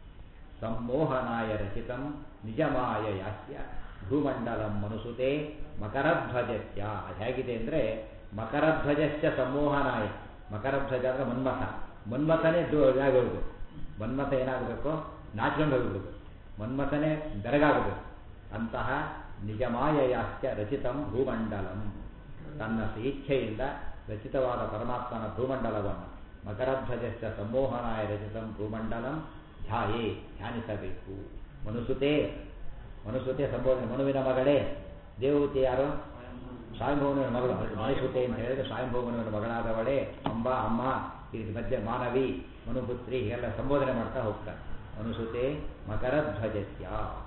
ಸಂಮೋಹನಾಯ ರಚಿತಂ ನಿಜಮಾಯ ಯಾಸ್ಯ ಭೂಮಂಡಲಂ ಮನುಸುತೆ ಮಕರಧ್ವಜಸ್ಯ ಅದು ಹೇಗಿದೆ ಅಂದರೆ ಮಕರಧ್ವಜಸ್ಯ ಸಂಮೋಹನಾಯ ಮಕರಧ್ವಜ ಅಂದರೆ ಮನ್ಮಥ ಮನ್ಮಥನೇ ದೋ ಆಗೋಗ್ಬೇಕು ಮನ್ಮಥ ಏನಾಗಬೇಕು ನಾಚ್ಕೊಂಡು ಹೋಗ್ಬೇಕು ಮನ್ಮಥನೇ ಬೆರಗಾಗಬೇಕು ಅಂತಹ ನಿಜಮಾಯ ಯಾಸ್ಯ ರಚಿತಂ ಭೂಮಂಡಲಂ ತನ್ನ ಇಚ್ಛೆಯಿಂದ ರಚಿತವಾದ ಪರಮಾತ್ಮನ ಭೂಮಂಡಲವನ್ನು ಮಕರಧ್ವಜಸ್ಯ ಸಂಮೋಹನಾಯ ರಚಿತಂ ಭೂಮಂಡಲಂ ಧ್ಯಾಯೇ ಧ್ಯಾನಿಸಬೇಕು ಮನುಸುತೆ ಮನುಸುತೆ ಸಂಬೋಧನೆ ಮನುವಿನ ಮಗಳೇ ದೇವತೆ ಯಾರು ಸ್ವಯಂಭವನ ಮಗಳು ಮನುಸುತೆ ಅಂತ ಹೇಳಿದ್ರೆ ಸ್ವಯಂಭವನ ಮಗಳಾದವಳೆ ಅಂಬ ಅಮ್ಮ ಇದಕ್ಕೆ ಮಧ್ಯೆ ಮಾನವಿ ಮನುಪುತ್ರಿ ಹೀಗೆಲ್ಲ ಸಂಬೋಧನೆ ಮಾಡ್ತಾ ಹೋಗ್ತಾರೆ ಮನುಸುತೆ ಮಕರ ಧ್ವಜಸ್ಯ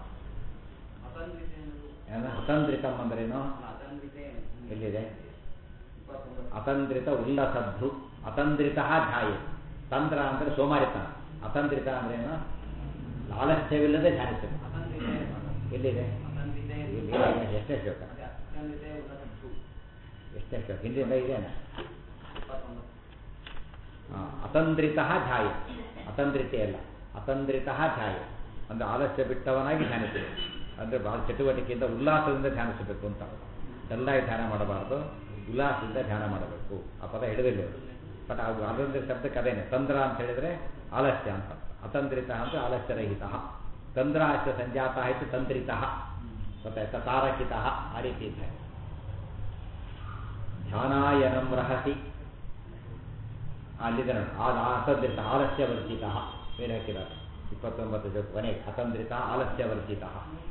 ಅತಂದ್ರಿತಂ ಅಂದ್ರೇನು ಎಲ್ಲಿದೆ ಅತಂದ್ರಿತ ಉಲ್ಲಸದ್ದು ಅತಂದ್ರಿತ ಧ್ಯಾಯ ತಂತ್ರ ಅಂದರೆ ಸೋಮಾರಿತನ ಅತಂದ್ರಿತ ಅಂದ್ರೇನು ಆಲಸ್ಯವಿಲ್ಲದೆ ಧ್ಯಾನಿಸಬೇಕು ಎಲ್ಲಿದೆ ಇಲ್ಲಿ ಎಷ್ಟೇ ಶ್ಲೋಕ ಎಷ್ಟೇ ಶ್ಲೋಕ ಹಿಂದಿನಿಂದ ಇದೆಯಾ ಅತಂದ್ರಿತ ಧ್ಯಾಯ ಅತಂದ್ರಿತೆ ಅಲ್ಲ ಅತಂದ್ರಿತ ಧ್ಯಾಯ ಅಂದರೆ ಆಲಸ್ಯ ಬಿಟ್ಟವನಾಗಿ ಧ್ಯಾನಿಸಬೇಕು ಅಂದರೆ ಭಾಳ ಚಟುವಟಿಕೆಯಿಂದ ಉಲ್ಲಾಸದಿಂದ ಧ್ಯಾನಿಸಬೇಕು ಅಂತ ಚೆನ್ನಾಗಿ ಧ್ಯಾನ ಮಾಡಬಾರ್ದು ಉಲ್ಲಾಸದಿಂದ ಧ್ಯಾನ ಮಾಡಬೇಕು ಆ ಪದ ಹಿಡಿದಿಲ್ಲ ಅವರು ಬಟ್ ಅದು ಅತಂತ್ರಿತ ಶಬ್ದಕ್ಕೆ ಅದೇನೆ ತಂದ್ರ ಅಂತ ಹೇಳಿದ್ರೆ ಆಲಸ್ಯ ಅಂತ ಅತಂತ್ರಿತ ಅಂದರೆ ಆಲಸ್ಯರಹಿತ ತಂದ್ರಾಶ್ಯ ಸಂಜಾತ ಆಯಿತು ತಂತ್ರಿತ ಗೊತ್ತಾಯ್ತಾ ತಾರಕಿತ ಆ ರೀತಿ ಇದೆ ಧ್ಯಾನಾಯನಂ ರಹಸಿ ಅಲ್ಲಿದೆ ನೋಡಿ ಆ ಅತಂತ್ರಿತ ಆಲಸ್ಯವರ್ಜಿತ ಬೇರೆ ಹಾಕಿದ್ದಾರೆ ಇಪ್ಪತ್ತೊಂಬತ್ತು ಜೊತೆ ಕೊನೆಗೆ ಅತಂತ್ರಿತ ಆಲಸ್ಯವರ್ಜಿತ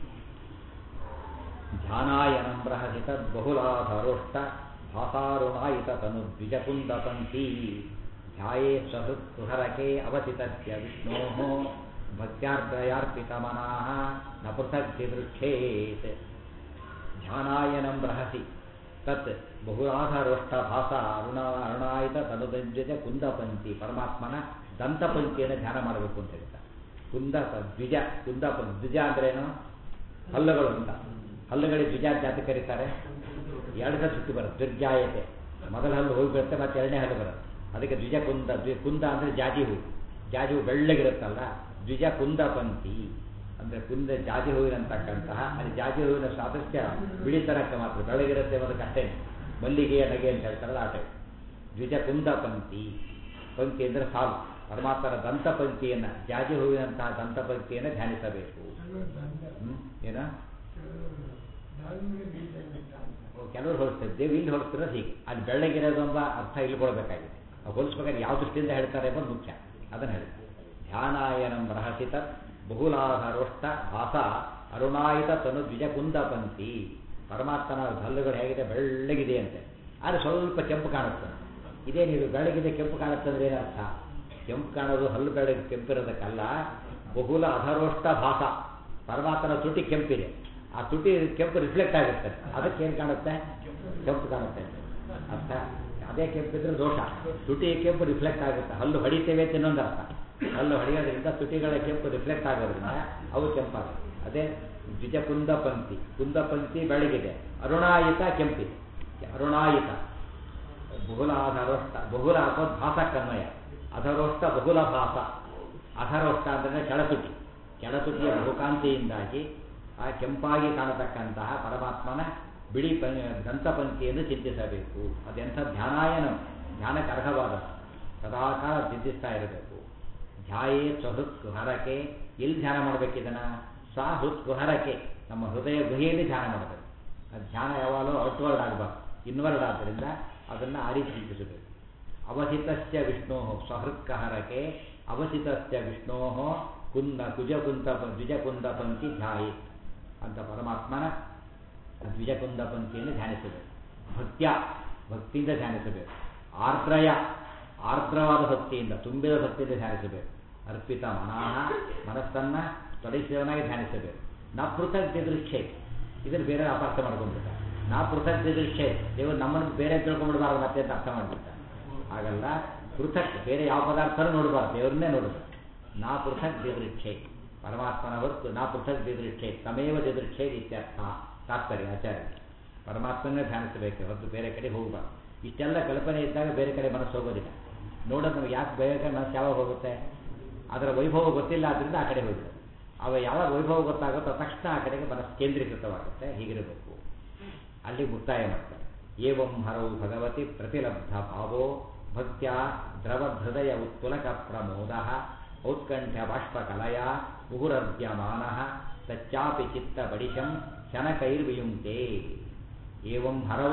ಧ್ಯಾನಾಯನಂ ರಹಸಿ ತದ್ಬಹುಲಾಧರೋಷ್ಟ ಭಾಸಾರುಣಾಯಿತ ತನು ದ್ವಿಜಕುಂದಪಂಥಿ ಧ್ಯಾಯೇ ಸ್ವಹೃತ್ ಕುಹರಕೆ ಅವಸಿತಸ್ಯ ವಿಷ್ಣೋಃ ಭಕ್ತ್ಯಾರ್ದ್ರಯಾರ್ಪಿತಮನಾಃ ನ ಪೃಥಕ್ ದಿದೃಕ್ಷೇತ್ ಧ್ಯಾನಾಯನಂ ರಹಸಿ ತತ್ ಬಹುರಾಧಾರೋಷ್ಟ ಭಾಸ ಅರುಣ ಅರುಣಾಯಿತ ತನುದ್ವಿಜ ಕುಂದಪಂಥಿ ಪರಮಾತ್ಮನ ದಂತಪಂಕ್ತಿಯನ್ನು ಧ್ಯಾನ ಮಾಡಬೇಕು ಅಂತ ಹೇಳ್ತಾರೆ ಕುಂದ ದ್ವಿಜ ಕುಂದಪ ದ್ವಿಜ ಅಂದ್ರೇನು ಹಲ್ಲುಗಳು ಅಂತ ಹಲ್ಲುಗಳಿಗೆ ದ್ವಿಜ ಜಾತಿ ಕರೀತಾರೆ ಎರಡು ಸಲ ಸುತ್ತಿ ಬರುತ್ತೆ ದುರ್ಜಾಯತೆ ಮೊದಲ ಹಲ್ಲು ಹೋಗಿ ಬರುತ್ತೆ ಮತ್ತೆ ಎರಡನೇ ಹಲ್ಲು ಬರುತ್ತೆ ಅದಕ್ಕೆ ದ್ವಿಜ ಕುಂದ ದ್ವಿ ಕುಂದ ಅಂದರೆ ಜಾಜಿ ಹೂವು ಜಾಜಿ ಹೂವು ಬೆಳ್ಳಗಿರುತ್ತಲ್ಲ ದ್ವಿಜ ಕುಂದ ಪಂಥಿ ಅಂದರೆ ಕುಂದ ಜಾಜಿ ಹೂವಿನಂತಕ್ಕಂತಹ ಅಲ್ಲಿ ಜಾಜಿ ಹೂವಿನ ಸಾದೃಶ್ಯ ಬಿಳಿ ತರಕ್ಕೆ ಮಾತ್ರ ಬೆಳಗಿರುತ್ತೆ ಅನ್ನೋದಕ್ಕೆ ಅಷ್ಟೇ ಮಲ್ಲಿಗೆಯ ನಗೆ ಅಂತ ಹೇಳ್ತಾರಲ್ಲ ಆ ಟೈಪ್ ದ್ವಿಜ ಕುಂದ ಪಂಕ್ತಿ ಪಂಕ್ತಿ ಅಂದರೆ ಸಾಲು ಪರಮಾತ್ಮನ ದಂತ ಪಂಕ್ತಿಯನ್ನು ಜಾಜಿ ಹೂವಿನಂತಹ ದಂತ ಪಂಕ್ತಿಯನ್ನು ಧ್ಯಾನಿಸಬೇಕು ಹ್ಮ್? ಏನ ಕೆಲವರು ಹೋಲಿಸ್ತಾರೆ ದೇವ್ ಇಲ್ಲಿ ಹೋಲಿಸ್ತಿರೋದು ಹೀಗೆ ಅಲ್ಲಿ ಬೆಳ್ಳಗಿರೋದು ಎಂಬ ಅರ್ಥ ಇಲ್ಲಿ ಕೊಡಬೇಕಾಗಿದೆ ನಾವು ಹೋಲಿಸ್ಬೇಕಾದ್ರೆ ಯಾವ ದೃಷ್ಟಿಯಿಂದ ಹೇಳ್ತಾರೆ ಎಂಬುದು ಮುಖ್ಯ ಅದನ್ನು ಹೇಳಿ ಧ್ಯಾನಾಯನಂ ರಹಸಿತ ಬಹುಲಾಧಾರೋಷ್ಟ ಭಾಸ ಅರುಣಾಯಿತ ತನು ದ್ವಿಜಕುಂದ ಪಂಥಿ ಪರಮಾತ್ಮನ ಹಲ್ಲುಗಳು ಹೇಗಿದೆ ಬೆಳ್ಳಗಿದೆ ಅಂತೆ ಆದರೆ ಸ್ವಲ್ಪ ಕೆಂಪು ಕಾಣುತ್ತೆ ಇದೇನಿದು ಬೆಳಗಿದೆ ಕೆಂಪು ಕಾಣುತ್ತೆ ಅಂದ್ರೆ ಏನರ್ಥ ಕೆಂಪು ಕಾಣೋದು ಹಲ್ಲು ಬೆಳಗ್ಗೆ ಕೆಂಪಿರೋದಕ್ಕಲ್ಲ ಬಹುಲ ಅಧರೋಷ್ಟ ಭಾಸ ಪರಮಾತ್ಮನ ತುಟಿ ಕೆಂಪಿದೆ ಆ ತುಟಿ ಕೆಂಪು ರಿಫ್ಲೆಕ್ಟ್ ಆಗುತ್ತೆ ಅದಕ್ಕೆ ಏನು ಕಾಣುತ್ತೆ ಕೆಂಪು ಕಾಣುತ್ತೆ ಅರ್ಥ ಅದೇ ಕೆಂಪಿದ್ರೆ ದೋಷ ತುಟಿ ಕೆಂಪು ರಿಫ್ಲೆಕ್ಟ್ ಆಗುತ್ತೆ ಹಲ್ಲು ಹೊಡಿತೇವೆ ಅಂತ ಇನ್ನೊಂದು ಅರ್ಥ ಹಲ್ಲು ಹೊಡೆಯೋದ್ರಿಂದ ತುಟಿಗಳ ಕೆಂಪು ರಿಫ್ಲೆಕ್ಟ್ ಆಗೋದ್ರಿಂದ ಅವು ಕೆಂಪಾಗುತ್ತೆ ಅದೇ ದ್ವಿಜ ಕುಂದ ಪಂಕ್ತಿ ಕುಂದ ಪಂಕ್ತಿ ಬೆಳಗಿದೆ ಅರುಣಾಯಿತ ಕೆಂಪಿದೆ ಅರುಣಾಯಿತ ಬಹುಲ ಅಧರೋಷ್ಟ ಬಹುಲ ಹಾಕೋದು ಭಾಸಕ್ಕನ್ವಯ ಅಧರೋಷ್ಟ ಬಹುಲ ಭಾಸ ಅಧರೋಷ್ಟ ಅಂದರೆ ಕೆಳತುಟಿ ಕೆಳತುಟಿಯ ಬಹುಕಾಂತಿಯಿಂದಾಗಿ ಆ ಕೆಂಪಾಗಿ ಕಾಣತಕ್ಕಂತಹ ಪರಮಾತ್ಮನ ಬಿಳಿ ಪ ದಂತಪಂಕ್ತಿಯನ್ನು ಚಿಂತಿಸಬೇಕು ಅದೆಂಥ ಧ್ಯಾನಾಯನ ಧ್ಯಾನಕ್ಕೆ ಅರ್ಹವಾದ ಸದಾಕಾಲ ಚಿಂತಿಸ್ತಾ ಇರಬೇಕು ಧ್ಯಾಯೇ ಸ್ವಹೃತ್ ಕುಹರಕೆ ಎಲ್ಲಿ ಧ್ಯಾನ ಮಾಡಬೇಕಿದನ ಸ್ವ ಹೃತ್ ಕುಹರಕೆ ನಮ್ಮ ಹೃದಯ ಗುಹೆಯಲ್ಲಿ ಧ್ಯಾನ ಮಾಡಬೇಕು ಅದು ಧ್ಯಾನ ಯಾವಾಗಲೂ ಔಟ್ವರ್ಡ್ ಆಗಬಾರ್ದು ಇನ್ವರ್ಡ್ ಆದ್ದರಿಂದ ಅದನ್ನು ಆ ರೀತಿ ಚಿಂತಿಸಬೇಕು ಅವಸಿತಸ್ಯ ವಿಷ್ಣೋ ಸ್ವಹೃತ್ಕಹರಕೆ ಅವಸಿತಸ್ಯ ವಿಷ್ಣೋ ಕುಂದ ಕುಜಕುಂತ ದ್ವಿಜಕುಂದ ಪಂಕ್ತಿ ಧ್ಯಾಯಿ ಅಂತ ಪರಮಾತ್ಮನ ದ್ವಿಜಕುಂದ ಪಂಕ್ತಿಯನ್ನು ಧ್ಯಾನಿಸಬೇಕು ಭಕ್ತ್ಯ ಭಕ್ತಿಯಿಂದ ಧ್ಯಾನಿಸಬೇಕು ಆರ್ದ್ರಯ ಆರ್ದ್ರವಾದ ಭಕ್ತಿಯಿಂದ ತುಂಬಿದ ಭಕ್ತಿಯಿಂದ ಧ್ಯಾನಿಸಬೇಕು ಅರ್ಪಿತ ಮನಃ ಮನಸ್ಸನ್ನು ತೊಡಗಿಸಿದವನಾಗಿ ಧ್ಯಾನಿಸಬೇಕು ನಾ ಪೃಥಕ್ ದಿದೃಕ್ಷೆ ಇದನ್ನು ಬೇರೆ ಅಪಾರ್ಥ ಮಾಡ್ಕೊಂಡ್ಬಿಡ್ತಾರೆ ನಾ ಪೃಥಕ್ ದಿದೃಕ್ಷೆ ದೇವರು ನಮ್ಮನ್ನು ಬೇರೆ ತಿಳ್ಕೊಂಡ್ಬಿಡಬಾರ್ದು ಮತ್ತೆ ಅಂತ ಅರ್ಥ ಮಾಡ್ಬಿಡ್ತಾರೆ ಹಾಗಲ್ಲ ಪೃಥಕ್ ಬೇರೆ ಯಾವ ಪದಾರ್ಥನೂ ನೋಡಬಾರ್ದು ದೇವ್ರನ್ನೇ ನೋಡಬೇಕು ನಾ ಪೃಥಕ್ ದಿದೃಕ್ಷೆ ಪರಮಾತ್ಮನ ಹೊರತು ನಾ ಪೃಥಕ್ ದಿದೃಕ್ಷೆ ತಮೇವ ದಿದೃಕ್ಷೆ ಇತ್ಯರ್ಥ ತಾತ್ಪರ್ಯ ಆಚಾರ್ಯ ಪರಮಾತ್ಮನೇ ಧ್ಯಾನಿಸಬೇಕು ಹೊರತು ಬೇರೆ ಕಡೆ ಹೋಗಬಾರ್ದು ಇಷ್ಟೆಲ್ಲ ಕಲ್ಪನೆ ಇದ್ದಾಗ ಬೇರೆ ಕಡೆ ಮನಸ್ಸು ಹೋಗೋದಿಲ್ಲ ನೋಡೋದು ನಮ್ಗೆ ಯಾಕೆ ಬೇರೆ ಕಡೆ ಮನಸ್ಸು ಯಾವಾಗ ಹೋಗುತ್ತೆ ಅದರ ವೈಭವ ಗೊತ್ತಿಲ್ಲ ಆದ್ದರಿಂದ ಆ ಕಡೆ ಹೋಗುತ್ತೆ ಅವ ಯಾವಾಗ ವೈಭವ ಗೊತ್ತಾಗುತ್ತೋ ತಕ್ಷಣ ಆ ಕಡೆಗೆ ಮನಸ್ಸು ಕೇಂದ್ರೀಕೃತವಾಗುತ್ತೆ ಹೀಗಿರಬೇಕು ಅಲ್ಲಿ ಮುಕ್ತಾಯ ಮಾಡ್ತಾರೆ ಏವಂ ಹರೌ ಭಗವತಿ ಪ್ರತಿಲಬ್ಧ ಭಾವೋ ಭಕ್ತ್ಯ ದ್ರವಹೃದಯ ಉತ್ಪುಲಕ ಪ್ರಮೋದ ಔತ್ಕಂಠ್ಯ ಬಾಷ್ಪಕಲಯ ಮುಹುರದ್ಯಮಾನ ತಚ್ಚಾಪಿ ಚಿತ್ತ ಬಡಿಶಂ ಶನಕೈರ್ವಿಯುಂಕ್ತೆ ಏವಂ ಹರೌ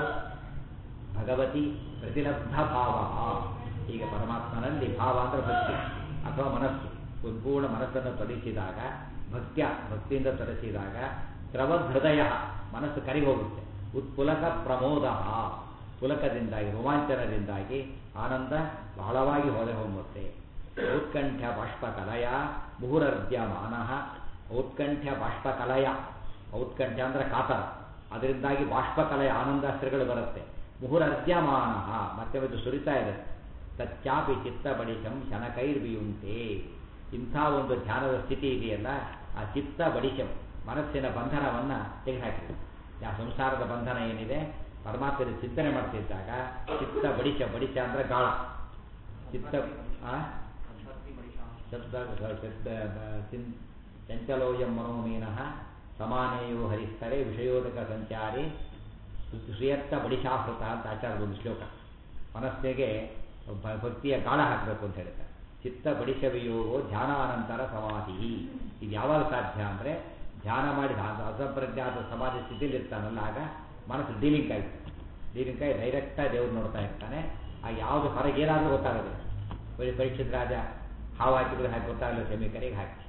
ಭಗವತಿ ಪ್ರತಿಲಬ್ಧ ಭಾವ ಈಗ ಪರಮಾತ್ಮನಲ್ಲಿ ಭಾವ ಅಂದರೆ ಭಕ್ತಿ ಅಥವಾ ಮನಸ್ಸು ಸಂಪೂರ್ಣ ಮನಸ್ಸನ್ನು ತೊಡಗಿಸಿದಾಗ ಭಕ್ತ್ಯ ಭಕ್ತಿಯಿಂದ ತೊಡಗಿಸಿದಾಗ ದ್ರವ ಹೃದಯ ಮನಸ್ಸು ಕರಿ ಹೋಗುತ್ತೆ ಉತ್ಪುಲಕ ಪ್ರಮೋದ ಪುಲಕದಿಂದಾಗಿ ರೋಮಾಂಚನದಿಂದಾಗಿ ಆನಂದ ಬಹಳವಾಗಿ ಹೊಳೆ ಹೊಮ್ಮುತ್ತೆ ಔತ್ಕಂಠ್ಯ ಬಾಷ್ಪಕಲಯ ಮುಹುರರ್ದ್ಯಮಾನ ಔತ್ಕಂಠ್ಯ ಬಾಷ್ಪಕಲಯ ಔತ್ಕಂಠ್ಯ ಅಂದರೆ ಕಾತರ ಅದರಿಂದಾಗಿ ಬಾಷ್ಪಕಲೆಯ ಆನಂದಾಸ್ತ್ರಗಳು ಬರುತ್ತೆ ಮುಹುರರ್ದ್ಯಮಾನ ಮತ್ತೆ ಒಂದು ಸುರಿತಾ ಇದೆ ತಚ್ಚಾಪಿ ಚಿತ್ತ ಬಡಿಶಂ ಶನಕೈರ್ವಿಯುಂಟೆ ಇಂಥ ಒಂದು ಧ್ಯಾನದ ಸ್ಥಿತಿ ಇದೆಯಲ್ಲ ಆ ಚಿತ್ತ ಬಡಿಶಂ ಮನಸ್ಸಿನ ಬಂಧನವನ್ನು ತೆಗೆದುಹಾಕಿದೆ ಆ ಸಂಸಾರದ ಬಂಧನ ಏನಿದೆ ಪರಮಾತ್ಮನ ಚಿಂತನೆ ಮಾಡ್ತಿದ್ದಾಗ ಚಿತ್ತ ಬಡಿಶ ಬಡಿಶ ಅಂದರೆ ಗಾಳ ಚಿತ್ತ ಆ? ಶಬ್ದ ಶಬ್ದ ಚಿನ್ ಚಂಚಲೋಯಂ ಮನೋಮೀನಃ ಸಮಾನೇಯೋ ಹರಿಸ್ತರೆ ವಿಷಯೋದಕ ಸಂಚಾರಿ ಶ್ರೀಯತ್ತ ಬಡಿಶಾಹೃತ ಅಂತ ಆಚಾರದ ಒಂದು ಶ್ಲೋಕ ಮನಸ್ಸಿಗೆ ಭ- ಭಕ್ತಿಯ ಗಾಳ ಹಾಕಬೇಕು ಅಂತ ಹೇಳ್ತಾರೆ ಚಿತ್ತ ಬಡಿಸವಿಯೋಗೋ ಧ್ಯಾನಾನಂತರ ಸಮಾಧಿ ಇದು ಯಾವಾಗ ಸಾಧ್ಯ ಅಂದರೆ ಧ್ಯಾನ ಮಾಡಿ ಅಸಂಪ್ರಜ್ಞಾತ ಸಮಾಧಿ ಸ್ಥಿತಿಯಲ್ಲಿ ಇರ್ತಾನಲ್ಲ ಆಗ ಮನಸ್ಸು ಡೀಲಿಂಗ್ ಆಗುತ್ತೆ ಡೀಲಿಂಗ್ ಆಗಿ ಡೈರೆಕ್ಟಾಗಿ ದೇವ್ರು ನೋಡ್ತಾ ಇರ್ತಾನೆ ಆಗ ಯಾವುದು ಹೊರಗೆ ಏನಾದರೂ ಗೊತ್ತಾಗೋದಿಲ್ಲ ಬರೀ ಪರೀಕ್ಷಿತ ರಾಜ ಹಾವು ಹಾಕಿದ್ರೆ ಹಾಕಿ ಗೊತ್ತಾಗಲ್ಲ ಸೆಮಿಕರಿಗೆ ಹಾಕಿ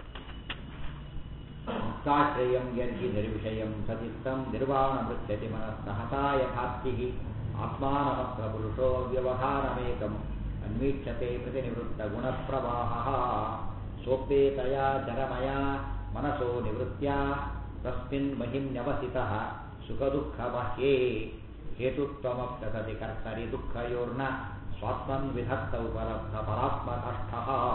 ಮುಕ್ತಾಶ್ರಯಂ ಯರ್ಗಿ ನಿರ್ವಿಷಯಂ ಸಚಿತ್ತಂ ನಿರ್ವಾಣ ಮೃತ್ಯತಿ ಮನಸ್ಸಹತಾ ಯಥಾತ್ತಿ ಆತ್ಮಾನಮತ್ರ ಪುರುಷೋ ವ್ಯವಹಾರಮೇಕಂ ಅನ್ವೀಕ್ಷತೆ ಪ್ರತಿನಿವೃತ್ತ ಗುಣಪ್ರವಾಹ ಸೋಪೇತಯ ಚರಮಯ ಮನಸೋ ನಿವೃತ್ಯ ತಸ್ಮಿನ್ ಮಹಿಮ್ನ್ಯವಸಿತಃ ಸುಖದುಃಖ ಬಾಹ್ಯೇ ಹೇತುತ್ವಮಪ್ಯಸತಿ ಕರ್ತರಿ ದುಃಖಯೋರ್ನ ಸ್ವಾತ್ಮನ್ ವಿಧತ್ತ ಉಪಲಬ್ಧ ಪರಾತ್ಮಕಷ್ಠ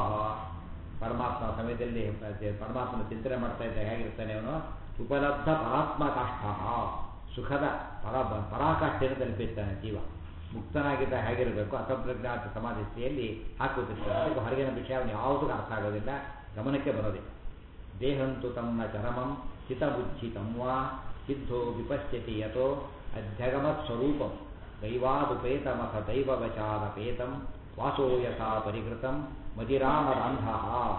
ಪರಮಾತ್ಮ ಸಮಯದಲ್ಲಿ ಪರಮಾತ್ಮನ ಚಿಂತನೆ ಮಾಡ್ತಾ ಇದ್ದ ಹೇಗಿರ್ತಾನೆ ಅವನು ಉಪಲಬ್ಧ ಪರಾತ್ಮಕಾಷ್ಠ ಸುಖದ ಪರ ಪರಾಕಾಷ್ಠೆಯನ್ನು ತಲುಪಿರ್ತಾನೆ ಜೀವ ಮುಕ್ತನಾಗಿದ್ದ ಹೇಗಿರಬೇಕು ಅಸಂಪ್ರಜ್ಞಾತ ಸಮಾಧಿ ಸ್ಥಿತಿಯಲ್ಲಿ ಹಾಕುತ್ತಿರ್ತಾನೆ ಅದಕ್ಕೆ ಹೊರಗಿನ ವಿಷಯ ಅವನು ಯಾವುದೂ ಅರ್ಥ ಆಗೋದಿಲ್ಲ ಗಮನಕ್ಕೆ ಬರೋದಿಲ್ಲ ದೇಹಂತು ತಮ್ಮ ಚರಮಂ ಹಿತಬುದ್ಧಿತಂ ವಾ ಸಿದ್ಧೋ ವಿಪಶ್ಯತಿ ಯತೋ ಅಧ್ಯಗಮತ್ ಸ್ವರೂಪಂ ದೈವಾದುಪೇತಮಥ ದೈವವಚಾದಪೇತಂ ವಾಸೋ ಯಥಾ ಪರಿಕೃತಂ ಮದಿರಾಮದಾಂಧ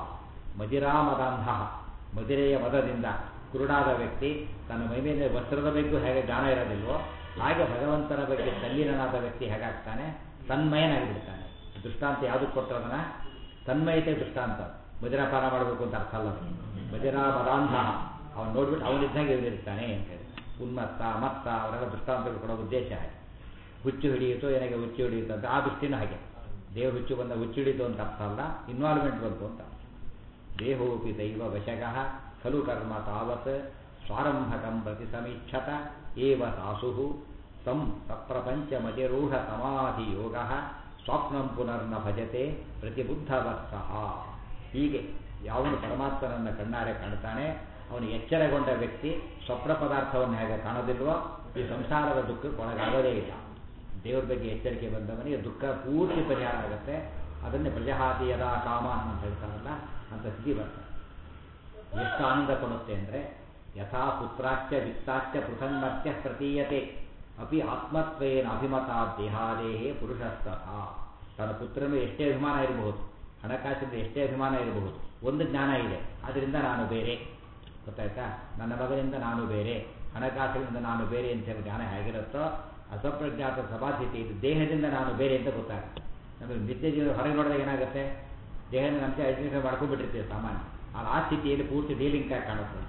ಮದಿರಾಮದಾಂಧ ಮದಿರೆಯ ಮದದಿಂದ ಕುರುಡಾದ ವ್ಯಕ್ತಿ ತನ್ನ ಮೈಮೇಲೆ ವಸ್ತ್ರದ ಬಗ್ಗೆ ಹೇಗೆ ಜ್ಞಾನ ಇರೋದಿಲ್ವೋ ಹಾಗೆ ಭಗವಂತನ ಬಗ್ಗೆ ತಲ್ಲೀನನಾದ ವ್ಯಕ್ತಿ ಹೇಗಾಗ್ತಾನೆ ತನ್ಮಯನಾಗಿಬಿಡ್ತಾನೆ ದೃಷ್ಟಾಂತ ಯಾವುದಕ್ಕೆ ಕೊಟ್ಟರು ಅದನ್ನ ತನ್ಮಯತೆ ದೃಷ್ಟಾಂತ ಮದಿರಾಪಾನ ಮಾಡಬೇಕು ಅಂತ ಅರ್ಥ ಅಲ್ಲ ಮದಿರಾ ಮದಾಂಧ ಅವನು ನೋಡ್ಬಿಟ್ಟು ಅವನಿದ್ದಾಗ ಇವನಿರ್ತಾನೆ ಅಂತ ಹೇಳಿ ಉನ್ಮತ್ತ ಮತ್ತ ಅವರೆಲ್ಲ ದೃಷ್ಟಾಂತಗಳು ಕೊಡೋ ಉದ್ದೇಶ ಹಾಗೆ ಹುಚ್ಚು ಹಿಡಿಯಿತು ಏನಾಗೆ ಹುಚ್ಚು ಹಿಡಿಯಿತು ಅಂತ ಆ ದೃಷ್ಟಿನೂ ಹಾಗೆ ದೇವ್ರ ಹುಚ್ಚು ಬಂದ ಹುಚ್ಚು ಹಿಡಿತು ಅಂತ ಅರ್ಥ ಅಲ್ಲ ಇನ್ವಾಲ್ವ್ಮೆಂಟ್ ಬಂತು ಅಂತ ದೇಹೋಪಿ ದೈವ ವಶಗಃ ಖಲು ಕರ್ಮ ತಾವತ್ ಸ್ವಾರಂಭಕಂ ಪ್ರತಿ ಸಮೀಕ್ಷತ ಏವ ಸಾಸು ತಂ ಸಪ್ರಪಂಚ ಮತಿರೂಢ ಸಮಾಧಿ ಯೋಗ ಸ್ವಪ್ನಂ ಪುನರ್ನ ಭಜತೆ ಪ್ರತಿಬುದ್ಧವತ್ಸಹ ಹೀಗೆ ಯಾವನು ಪರಮಾತ್ಮನನ್ನು ಕಣ್ಣಾರೆ ಕಾಣ್ತಾನೆ ಅವನು ಎಚ್ಚರಗೊಂಡ ವ್ಯಕ್ತಿ ಸ್ವಪ್ನ ಪದಾರ್ಥವನ್ನು ಹೇಗೆ ಕಾಣೋದಿಲ್ವೋ ಈ ಸಂಸಾರದ ದುಃಖಕ್ಕೆ ಒಳಗಾಗೋದೇ ಇಲ್ಲ ದೇವ್ರ ಬಗ್ಗೆ ಎಚ್ಚರಿಕೆ ಬಂದವನಿಗೆ ದುಃಖ ಪೂರ್ತಿ ಪರಿಹಾರ ಆಗುತ್ತೆ ಅದನ್ನೇ ಪ್ರಜಹಾತಿ ಯದಾ ಕಾಮ ಅಂತ ಹೇಳ್ತಾರಲ್ಲ ಅಂತ ಸ್ಥಿತಿ ಬರ್ತದೆ ಎಷ್ಟು ಆನಂದ ಕೊಡುತ್ತೆ ಅಂದರೆ ಯಥಾ ಪುತ್ರಾಚ್ಯ ವಿತ್ತಾಚ್ಯ ಪೃಥಂಗತ್ಯ ಪ್ರತೀಯತೆ ಅಪಿ ಆತ್ಮತ್ವೇನ ಅಭಿಮತ ದೇಹಾದೇಹೇ ಪುರುಷಸ್ತಥ ತನ್ನ ಪುತ್ರನು ಎಷ್ಟೇ ಅಭಿಮಾನ ಇರಬಹುದು ಹಣಕಾಸಿಂದ ಎಷ್ಟೇ ಅಭಿಮಾನ ಇರಬಹುದು ಒಂದು ಜ್ಞಾನ ಇದೆ ಅದರಿಂದ ನಾನು ಬೇರೆ ಗೊತ್ತಾಯ್ತಾ ನನ್ನ ಮಗನಿಂದ ನಾನು ಬೇರೆ ಹಣಕಾಸಿನಿಂದ ನಾನು ಬೇರೆ ಅಂತ ಹೇಳಿ ಜ್ಞಾನ ಹೇಗಿರುತ್ತೋ ಅಸಂಪ್ರಜ್ಞಾತ ಸಭಾಸ್ಥಿತಿ ಇದು ದೇಹದಿಂದ ನಾನು ಬೇರೆ ಅಂತ ಗೊತ್ತಾಗುತ್ತೆ ನಮಗೆ ನಿತ್ಯ ಜೀವನ ಹೊರಗೆ ನೋಡಿದಾಗ ಏನಾಗುತ್ತೆ ದೇಹನ ನಮಗೆ ಐಡೆಂಟಿಫೈ ಮಾಡ್ಕೊಂಡ್ಬಿಟ್ಟಿರ್ತೀವಿ ಸಾಮಾನ್ಯ ಆದ್ರೆ ಆ ಸ್ಥಿತಿಯಲ್ಲಿ ಪೂರ್ತಿ ಡೀಲಿಂಗ್ ಆಗಿ ಕಾಣುತ್ತೆ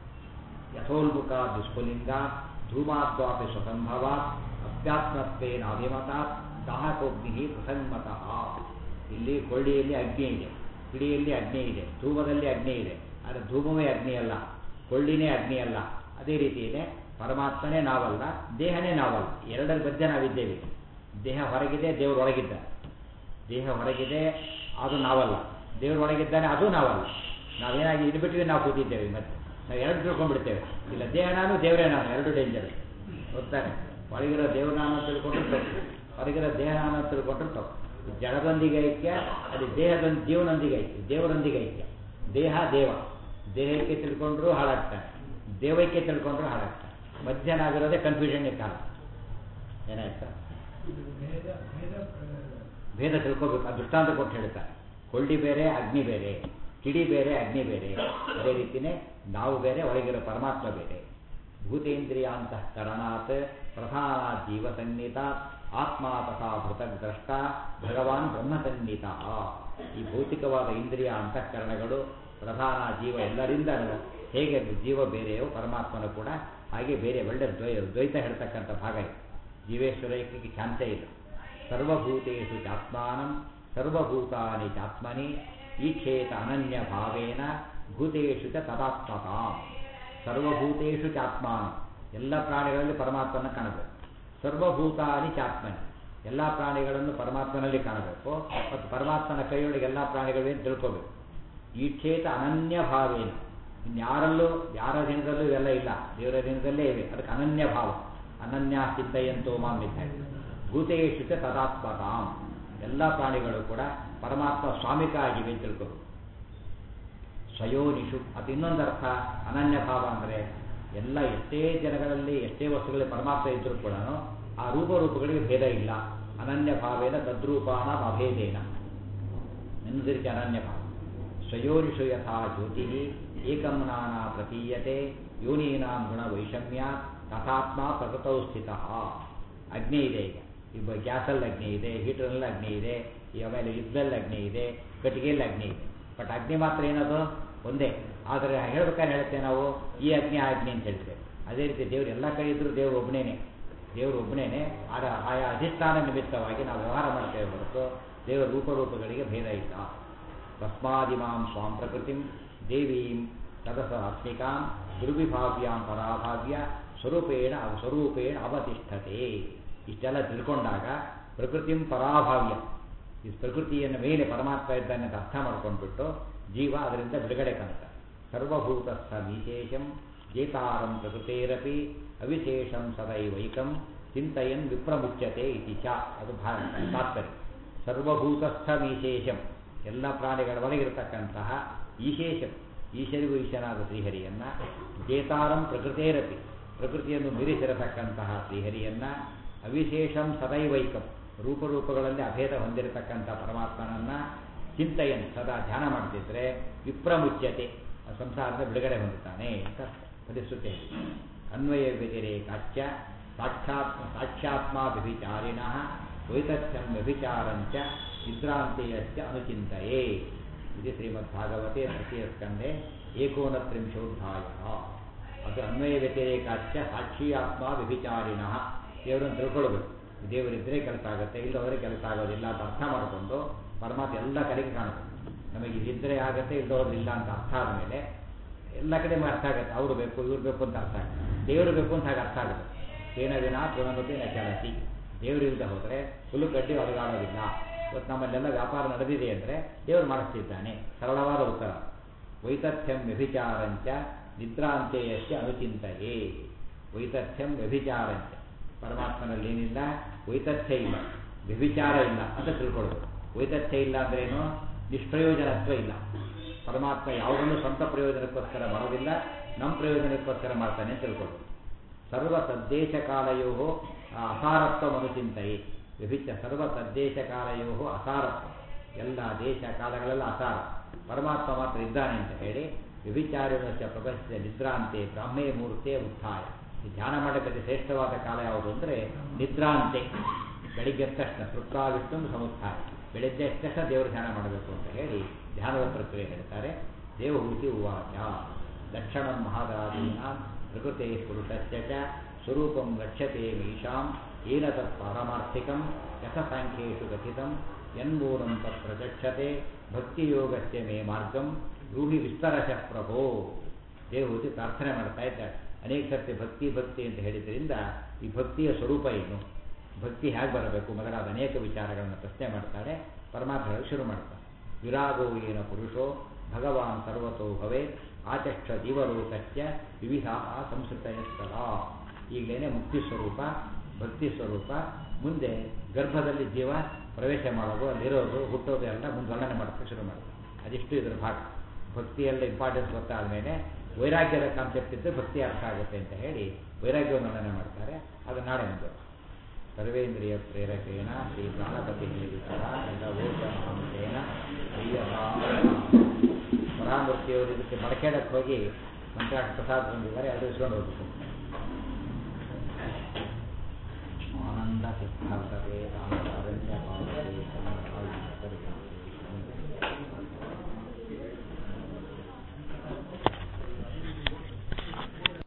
ಯಥೋಲ್ಮುಖ ದುಷ್ಪುಲಿಂಗ ಧೂಮಾದ್ವಾಪಿ ಸ್ವಸಂಭವ ಅಧ್ಯಾತ್ಮತ್ವೇನ ಅಭಿಮತ ದಾಹಕೋಗ್ನಿ ಪ್ರಸಂಗತಃ ಇಲ್ಲಿ ಕೊಳ್ಳಿಯಲ್ಲಿ ಅಗ್ನಿ ಇದೆ ಕಿಡಿಯಲ್ಲಿ ಅಗ್ನಿ ಇದೆ ಧೂಮದಲ್ಲಿ ಅಗ್ನಿ ಇದೆ ಆದರೆ ಧೂಮವೇ ಅಗ್ನಿ ಅಲ್ಲ ಕೊಳ್ಳಿನೇ ಅಗ್ನಿ ಅಲ್ಲ ಅದೇ ರೀತಿ ಇದೆ ಪರಮಾತ್ಮನೇ ನಾವಲ್ಲ ದೇಹನೇ ನಾವಲ್ಲ ಎರಡರ ಮಧ್ಯೆ ನಾವಿದ್ದೇವೆ ದೇಹ ಹೊರಗಿದೆ ದೇವರು ಒಳಗಿದ್ದಾನೆ ದೇಹ ಹೊರಗಿದೆ ಅದು ನಾವಲ್ಲ ದೇವರು ಒಳಗಿದ್ದಾನೆ ಅದು ನಾವಲ್ಲ ನಾವೇನಾಗಿ ಇದು ಬಿಟ್ಟಿವಿ ನಾವು ಕೂತಿದ್ದೇವೆ ಮತ್ತೆ ನಾವು ಎರಡು ತಿಳ್ಕೊಂಡ್ಬಿಡ್ತೇವೆ ಇಲ್ಲ ದೇಹ ನಾನು ದೇವರೇ ನಾನು ಎರಡು ಡೇಂಜರ್ ಗೊತ್ತಾರೆ ಒಳಗಿರೋ ದೇವ್ರ ನಾನು ಅಂತ ತಿಳ್ಕೊಂಡ್ರೆ ತಪ್ಪು ಹೊರಗಿರೋ ದೇಹ ನಾನು ಅಂತ ತಿಳ್ಕೊಂಡ್ರೆ ತಪ್ಪು ಜಡದೊಂದಿಗೆ ಐಕ್ಯ ಅದು ದೇಹದೊಂದು ಜೀವನೊಂದಿಗೆ ಐಕ್ಯ ದೇವರೊಂದಿಗೆ ಐಕ್ಯ ದೇಹ ದೇವ ದೇಹಕ್ಕೆ ತಿಳ್ಕೊಂಡ್ರು ಹಾಳಾಗ್ತಾನೆ ದೇವಕ್ಕೆ ತಿಳ್ಕೊಂಡ್ರು ಹಾಳಾಗ್ತಾನೆ ಮಧ್ಯಾಹ್ನ ಕನ್ಫ್ಯೂಷನ್ ಕಾಲ ಏನಾಯ್ತಾ ಭೇದ ತಿಳ್ಕೋಬೇಕು ಆ ದೃಷ್ಟಾಂತ ಕೊಟ್ಟು ಹೇಳ್ತಾರೆ ಕೊಳ್ಳಿ ಬೇರೆ ಅಗ್ನಿ ಬೇರೆ ಕಿಡಿ ಬೇರೆ ಅಗ್ನಿ ಬೇರೆ ಅದೇ ರೀತಿಯೇ ನಾವು ಬೇರೆ ಒಳಗಿರೋ ಪರಮಾತ್ಮ ಬೇರೆ ಭೂತೇಂದ್ರಿಯಾಂತಃಕರಣಾತ್ ಪ್ರಧಾನ ಜೀವಸನ್ನಿತ ಆತ್ಮ ತಥಾ ಭೃತಗ್ರಷ್ಟ ಭಗವಾನ್ ಬ್ರಹ್ಮಸನ್ನಿತ ಈ ಭೌತಿಕವಾದ ಇಂದ್ರಿಯ ಅಂತಃಕರಣಗಳು ಪ್ರಧಾನ ಜೀವ ಎಲ್ಲರಿಂದ ಹೇಗೆ ಜೀವ ಬೇರೆಯೋ ಪರಮಾತ್ಮನು ಕೂಡ ಹಾಗೆ ಬೇರೆ ಒಳ್ಳೆ ದ್ವೈ ದ್ವೈತ ಹೇಳ್ತಕ್ಕಂಥ ಭಾಗ ಇದೆ ಜೀವೇಶ್ವರಕ್ಕೆ ಚಾನ್ಸೇ ಇಲ್ಲ ಸರ್ವಭೂತೇಷು ಚಾತ್ಮಾನಂ ಸರ್ವಭೂತಾನಿ ಚಾತ್ಮನಿ ಈಕ್ಷೇತ ಅನನ್ಯ ಭಾವೇನ ಭೂತೇಷು ಚ ತದಾತ್ಮತಾಂ ಸರ್ವಭೂತೇಷು ಚಾತ್ಮಾನಂ ಎಲ್ಲ ಪ್ರಾಣಿಗಳಲ್ಲಿ ಪರಮಾತ್ಮನ ಕಾಣಬೇಕು ಸರ್ವಭೂತಾನಿ ಚಾತ್ಮನಿ ಎಲ್ಲ ಪ್ರಾಣಿಗಳನ್ನು ಪರಮಾತ್ಮನಲ್ಲಿ ಕಾಣಬೇಕು ಮತ್ತು ಪರಮಾತ್ಮನ ಕೈಯೊಳಗೆ ಎಲ್ಲ ಪ್ರಾಣಿಗಳೇ ತಿಳ್ಕೋಬೇಕು ಈಕ್ಷೇತ ಅನನ್ಯ ಭಾವೇನ ಇನ್ಯಾರಲ್ಲೂ ಯಾರ ದಿನದಲ್ಲೂ ಇವೆಲ್ಲ ಇಲ್ಲ ದೇವರ ದಿನದಲ್ಲೇ ಇವೆ ಅದಕ್ಕೆ ಅನನ್ಯ ಭಾವ ಅನನ್ಯ ಚಿಂತೆಯಂತೋ ಮಾಮಿದ್ದ ಭೂತೇಶು ಚ ತದಾತ್ಮತಾಂ ಎಲ್ಲ ಪ್ರಾಣಿಗಳು ಕೂಡ ಪರಮಾತ್ಮ ಸ್ವಾಮಿಕ ಆಗಿವೆ ಅಂತ ತಿಳ್ಕೋಬೇಕು ಸ್ವಯೋನಿಷು ಅದು ಇನ್ನೊಂದು ಅರ್ಥ ಅನನ್ಯ ಭಾವ ಅಂದರೆ ಎಲ್ಲ ಎಷ್ಟೇ ಜನಗಳಲ್ಲಿ ಎಷ್ಟೇ ವಸ್ತುಗಳಲ್ಲಿ ಪರಮಾತ್ಮ ಇದ್ದರೂ ಕೂಡ ಆ ರೂಪರೂಪಗಳಿಗೆ ಭೇದ ಇಲ್ಲ ಅನನ್ಯ ಭಾವೇನ ತದ್ರೂಪಾಣ ಅಭೇದೇನ ಎನ್ನುವುದಕ್ಕೆ ಅನನ್ಯ ಭಾವ ಸ್ವಯೋನಿಷು ಯಥಾ ಜ್ಯೋತಿ ಏಕಂ ನಾನಾ ಪ್ರತೀಯತೆ ಯೋನೀನಾಂ ಗುಣ ವೈಷಮ್ಯ ತಥಾತ್ಮ ಪ್ರಕೃತೌ ಸ್ಥಿತ ಅಗ್ನಿ ಇದೆ ಈಗ ಈಗ ಗ್ಯಾಸಲ್ಲಿ ಅಗ್ನಿ ಇದೆ ಹೀಟರ್ನಲ್ಲಿ ಅಗ್ನಿ ಇದೆ ಈ ಆಮೇಲೆ ಯುದ್ಧದಲ್ಲಿ ಅಗ್ನಿ ಇದೆ ಕಟ್ಟಿಗೆಯಲ್ಲಿ ಅಗ್ನಿ ಇದೆ ಬಟ್ ಅಗ್ನಿ ಮಾತ್ರ ಏನದು ಒಂದೇ ಆದರೆ ಹೇಳ್ಬೇಕಾದ್ರೆ ಹೇಳ್ತೇವೆ ನಾವು ಈ ಅಗ್ನಿ ಆ ಅಗ್ನಿ ಅಂತ ಹೇಳ್ತೇವೆ ಅದೇ ರೀತಿ ದೇವರು ಎಲ್ಲ ಕಡೆ ಇದ್ದರೂ ದೇವರು ಒಬ್ಬನೇನೆ ದೇವರು ಒಬ್ಬನೇನೆ ಆದ ಆಯಾ ಅಧಿಷ್ಠಾನ ನಿಮಿತ್ತವಾಗಿ ನಾವು ವ್ಯವಹಾರ ಮಾಡ್ತೇವೆ ಹೊರತು ದೇವರ ರೂಪರೂಪಗಳಿಗೆ ಭೇದ ಇಲ್ಲ ತಸ್ಮಾದಿಮಾಂ ಸ್ವಾಂ ಪ್ರಕೃತಿಂ ದೇವೀಂ ತದಸ ಆತ್ಮಿಕಾಂ ದುರ್ವಿಭಾವ್ಯಾಂ ಪರಾಭಾವ್ಯ ಸ್ವರೂಪೇಣ ಸ್ವರೂಪೇಣ ಅವತಿಷ್ಠತೆ ಇಷ್ಟೆಲ್ಲ ತಿಳ್ಕೊಂಡಾಗ ಪ್ರಕೃತಿಂ ಪರಾಭಾವ್ಯ ಈ ಪ್ರಕೃತಿಯನ್ನು ಮೇಲೆ ಪರಮಾತ್ಮ ಇದ್ದಾನೆ ಅಂತ ಅರ್ಥ ಮಾಡ್ಕೊಂಡ್ಬಿಟ್ಟು ಜೀವ ಅದರಿಂದ ಬಿಡುಗಡೆ ಕಾಣ್ತಾರೆ ಸರ್ವಭೂತಸ್ಥ ವಿಶೇಷಂ ಜೇತಾರಂ ಪ್ರಕೃತೇರಪಿ ಅವಿಶೇಷಂ ಸದೈವೈಕಂ ಚಿಂತಯನ್ ವಿಪ್ರಮುಚ್ಯತೆ ಇತಿ ಚ ಅದು ಭಾ ತಾತ್ಪರ್ಯ ಸರ್ವಭೂತಸ್ಥ ವಿಶೇಷಂ ಎಲ್ಲ ಪ್ರಾಣಿಗಳ ಒಳಗಿರತಕ್ಕಂತಹ ಈಶೇಷಂ ಈಶರಿಗೂ ಈಶನಾದ ಶ್ರೀಹರಿಯನ್ನ ಜೇತಾರಂ ಪ್ರಕೃತೇರಪಿ ಪ್ರಕೃತಿಯನ್ನು ಮೀರಿಸಿರತಕ್ಕಂತಹ ಶ್ರೀಹರಿಯನ್ನ ಅವಿಶೇಷಂ ಸದೈವೈಕಂ ರೂಪರೂಪಗಳಲ್ಲಿ ಅಭೇದ ಹೊಂದಿರತಕ್ಕಂಥ ಪರಮಾತ್ಮನನ್ನ ಚಿಂತೆಯನ್ನು ಸದಾ ಧ್ಯಾನ ಮಾಡ್ತಿದ್ರೆ ವಿಪ್ರಮುಚ್ಯತೆ ಸಂಸಾರದ ಬಿಡುಗಡೆ ಹೊಂದುತ್ತಾನೆ ಅಂತ ಫಲಿಸುತ್ತೇವೆ ಅನ್ವಯ ವ್ಯತಿರೇಕಾಚ್ಯ ಸಾಕ್ಷಾತ್ ಸಾಕ್ಷಾತ್ಮ ವ್ಯಭಿಚಾರಿಣ ವೈತಥ್ಯಂ ವ್ಯಭಿಚಾರಂಚ ನಿದ್ರಾಂತೆಯಶ್ಚ ಅನುಚಿಂತೆಯೇ ಇದು ಶ್ರೀಮದ್ಭಾಗವತೆ ತೃತೀಯ ಸ್ಕಂದೆ ಏಕೋನತ್ರಿಂಶೋಧ್ಯಾಯ ಅದು ಅನ್ವಯ ವ್ಯತಿರೇಕಾಚ್ಯ ಸಾಕ್ಷಿಯಾತ್ಮ ವ್ಯಭಿಚಾರಿಣ ದೇವರನ್ನು ತಿಳ್ಕೊಳ್ಬೇಕು ದೇವರಿದ್ದರೆ ಕೆಲಸ ಆಗುತ್ತೆ ಇಲ್ಲದವರೆ ಕೆಲಸ ಆಗೋದಿಲ್ಲ ಅಂತ ಅರ್ಥ ಮಾಡಿಕೊಂಡು ಪರಮಾತ್ಮ ಎಲ್ಲ ಕಡೆಗೆ ಕಾಣುತ್ತೆ ನಮಗೆ ಇದಿದ್ದರೆ ಆಗುತ್ತೆ ಇಲ್ಲದವ್ರು ಇಲ್ಲ ಅಂತ ಅರ್ಥ ಆದಮೇಲೆ ಎಲ್ಲ ಕಡೆ ಅರ್ಥ ಆಗುತ್ತೆ ಅವರು ಬೇಕು ಇವ್ರು ಬೇಕು ಅಂತ ಅರ್ಥ ಆಗುತ್ತೆ ದೇವರು ಬೇಕು ಅಂತ ಹಾಗೆ ಅರ್ಥ ಆಗುತ್ತೆ ತೇನ ದಿನ ಪುನಮತಿ ನ ಚಲತಿ ದೇವರಿಲ್ಲದೆ ಹೋದರೆ ಹುಲ್ಲು ಕಡ್ಡಿ ಒಳಗಾಡೋದಿಲ್ಲ ಇವತ್ತು ನಮ್ಮಲ್ಲೆಲ್ಲ ವ್ಯಾಪಾರ ನಡೆದಿದೆ ಅಂದರೆ ದೇವರು ಮಾಡಿಸ್ತಿದ್ದಾನೆ ಸರಳವಾದ ಉತ್ತರ ವೈತಥ್ಯಂ ವ್ಯಭಿಚಾರಂಚ ನಿದ್ರಾಂತೆಯಷ್ಟೇ ಅನುಚಿಂತೆಯೇ ವೈತಥ್ಯಂ ವ್ಯಭಿಚಾರಂಚ ಪರಮಾತ್ಮನಲ್ಲಿ ಏನಿಲ್ಲ ವೈತಥ್ಯ ಇಲ್ಲ ವ್ಯಭಿಚಾರ ಇಲ್ಲ ಅಂತ ತಿಳ್ಕೊಳ್ಬೇಕು ವೈತಥ್ಯ ಇಲ್ಲ ಅಂದ್ರೇನು ನಿಷ್ಪ್ರಯೋಜನತ್ವ ಇಲ್ಲ ಪರಮಾತ್ಮ ಯಾವುದನ್ನು ಸ್ವಂತ ಪ್ರಯೋಜನಕ್ಕೋಸ್ಕರ ಮಾಡೋದಿಲ್ಲ ನಮ್ಮ ಪ್ರಯೋಜನಕ್ಕೋಸ್ಕರ ಮಾಡ್ತಾನೆ ಅಂತ ತಿಳ್ಕೊಳ್ಬೇಕು ಸರ್ವ ತದ್ದೇಶ ಕಾಲಯೋ ಅಸಾರತ್ವ ಮನುಚಿಂತೆಯೇ ವಿಭಿಚ್ಚ ಸರ್ವ ತದ್ದೇಶ ಕಾಲಯೋ ಅಸಾರತ್ವ ಎಲ್ಲ ದೇಶ ಕಾಲಗಳೆಲ್ಲ ಅಸಾರ ಪರಮಾತ್ಮ ಮಾತ್ರ ಇದ್ದಾನೆ ಅಂತ ಹೇಳಿ ವ್ಯಭಿಚಾರ್ಯನಶ್ಚ ಪ್ರಪಂಚದ ನಿದ್ರಾಂತೆ ಬ್ರಾಹ್ಮೇ ಮೂರ್ತೆ ಉತ್ಥಾಯ ಈ ಧ್ಯಾನ ಮಾಡಕ್ಕೆ ಶ್ರೇಷ್ಠವಾದ ಕಾಲ ಯಾವುದು ಅಂದರೆ ನಿದ್ರಾಂತೆ ಬೆಳಿಗ್ಗೆ ಎದ್ದ ತಕ್ಷಣ ತೃಪ್ತಾವಿಷ್ಟು ಸಮುತ್ಥಾಯ ಬೆಳಿಗ್ಗೆ ಎದ್ದ ತಕ್ಷಣ ದೇವರು ಧ್ಯಾನ ಮಾಡಬೇಕು ಅಂತ ಹೇಳಿ ಧ್ಯಾನದ ಪ್ರಕ್ರಿಯೆ ಹೇಳ್ತಾರೆ ದೇವಹೂತಿ ಉವಾಚ ಲಕ್ಷಣಂ ಮಹಾದಾದೀನ ಪ್ರಕೃತೆ ಪುರುಷಸ್ಯ ಚ ಸ್ವರೂಪಂ ಲಕ್ಷ್ಯತೆ ಮೀಶಾಂ ಏನ ತತ್ ಪಾರಮಾರ್ಥಿಕಂ ಯಥ ಸಾಂಖ್ಯೇಷು ಕಥಿತಂ ಯನ್ಮೂಲಂ ತತ್ ಪ್ರಚಕ್ಷತೆ ಭಕ್ತಿಯೋಗಸ್ಯ ಮೇ ಮಾರ್ಗಂ ರೂಢಿ ವಿಸ್ತರಶಃ ಪ್ರಭೋ ದೇವಹೂತಿ ಪ್ರಾರ್ಥನೆ ಮಾಡ್ತಾ ಇದ್ದಾರೆ ಅನೇಕ ಸರ್ತಿ ಭಕ್ತಿ ಭಕ್ತಿ ಅಂತ ಹೇಳಿದ್ರಿಂದ ಈ ಭಕ್ತಿಯ ಸ್ವರೂಪ ಏನು ಭಕ್ತಿ ಹೇಗೆ ಬರಬೇಕು ಮೊದಲಾದ ಅನೇಕ ವಿಚಾರಗಳನ್ನು ಪ್ರಶ್ನೆ ಮಾಡ್ತಾರೆ ಪರಮಾತ್ಮ ಹೇಳಲು ಶುರು ಮಾಡ್ತಾರೆ ವಿರಾಗೋ ಏನ ಪುರುಷೋ ಭಗವಾನ್ ಸರ್ವತೋ ಭವೇ ಆಚಕ್ಷ ಜೀವಲೋಕಸ್ಯ ವಿವಿಧ ಸಂಸ್ಕೃತಯಸ್ತಲ ಈಗಲೇನೆ ಮುಕ್ತಿ ಸ್ವರೂಪ ಭಕ್ತಿ ಸ್ವರೂಪ ಮುಂದೆ ಗರ್ಭದಲ್ಲಿ ಜೀವ ಪ್ರವೇಶ ಮಾಡೋದು ಅಲ್ಲಿರೋದು ಹುಟ್ಟೋದು ಎಲ್ಲ ಮುಂದೆ ವರ್ಣನೆ ಮಾಡೋಕ್ಕೆ ಶುರು ಮಾಡುತ್ತೆ ಅದಿಷ್ಟು ಇದರ ಭಾಗ ಭಕ್ತಿಯೆಲ್ಲ ಇಂಪಾರ್ಟೆನ್ಸ್ ಗೊತ್ತಾದ ಮೇಲೆ ವೈರಾಗ್ಯದ ಕಾನ್ಸೆಪ್ಟ್ ಇದ್ದರೆ ಭಕ್ತಿ ಅರ್ಥ ಆಗುತ್ತೆ ಅಂತ ಹೇಳಿ ವೈರಾಗ್ಯವನ್ನು ವರ್ಣನೆ ಮಾಡ್ತಾರೆ ಅದು ನಾಳೆ ಮುಂದೆ ಸರ್ವೇಂದ್ರಿಯ ಪ್ರೇರಕೇಣ ಶ್ರೀ ಪ್ರಾಣಪತಿ ಹೇಳಿದ ಎಲ್ಲ ಓಟ ಮಹಾಂತೇನ ಪರಾಮೂರ್ತಿಯವರು ಇದಕ್ಕೆ ಮಡಕೇಡಕ್ಕೆ ಹೋಗಿ ಮಂತ್ರಾಟ ಪ್ರಸಾದ ಬಂದಿದ್ದಾರೆ ಅದು ಇಸ್ಕೊಂಡು ಹೋಗ್ಬೇಕು ಆನಂದ ಸಿದ್ಧಾಂತವೇ ಆನಂದ ಅರಣ್ಯ ಪಾವತಿ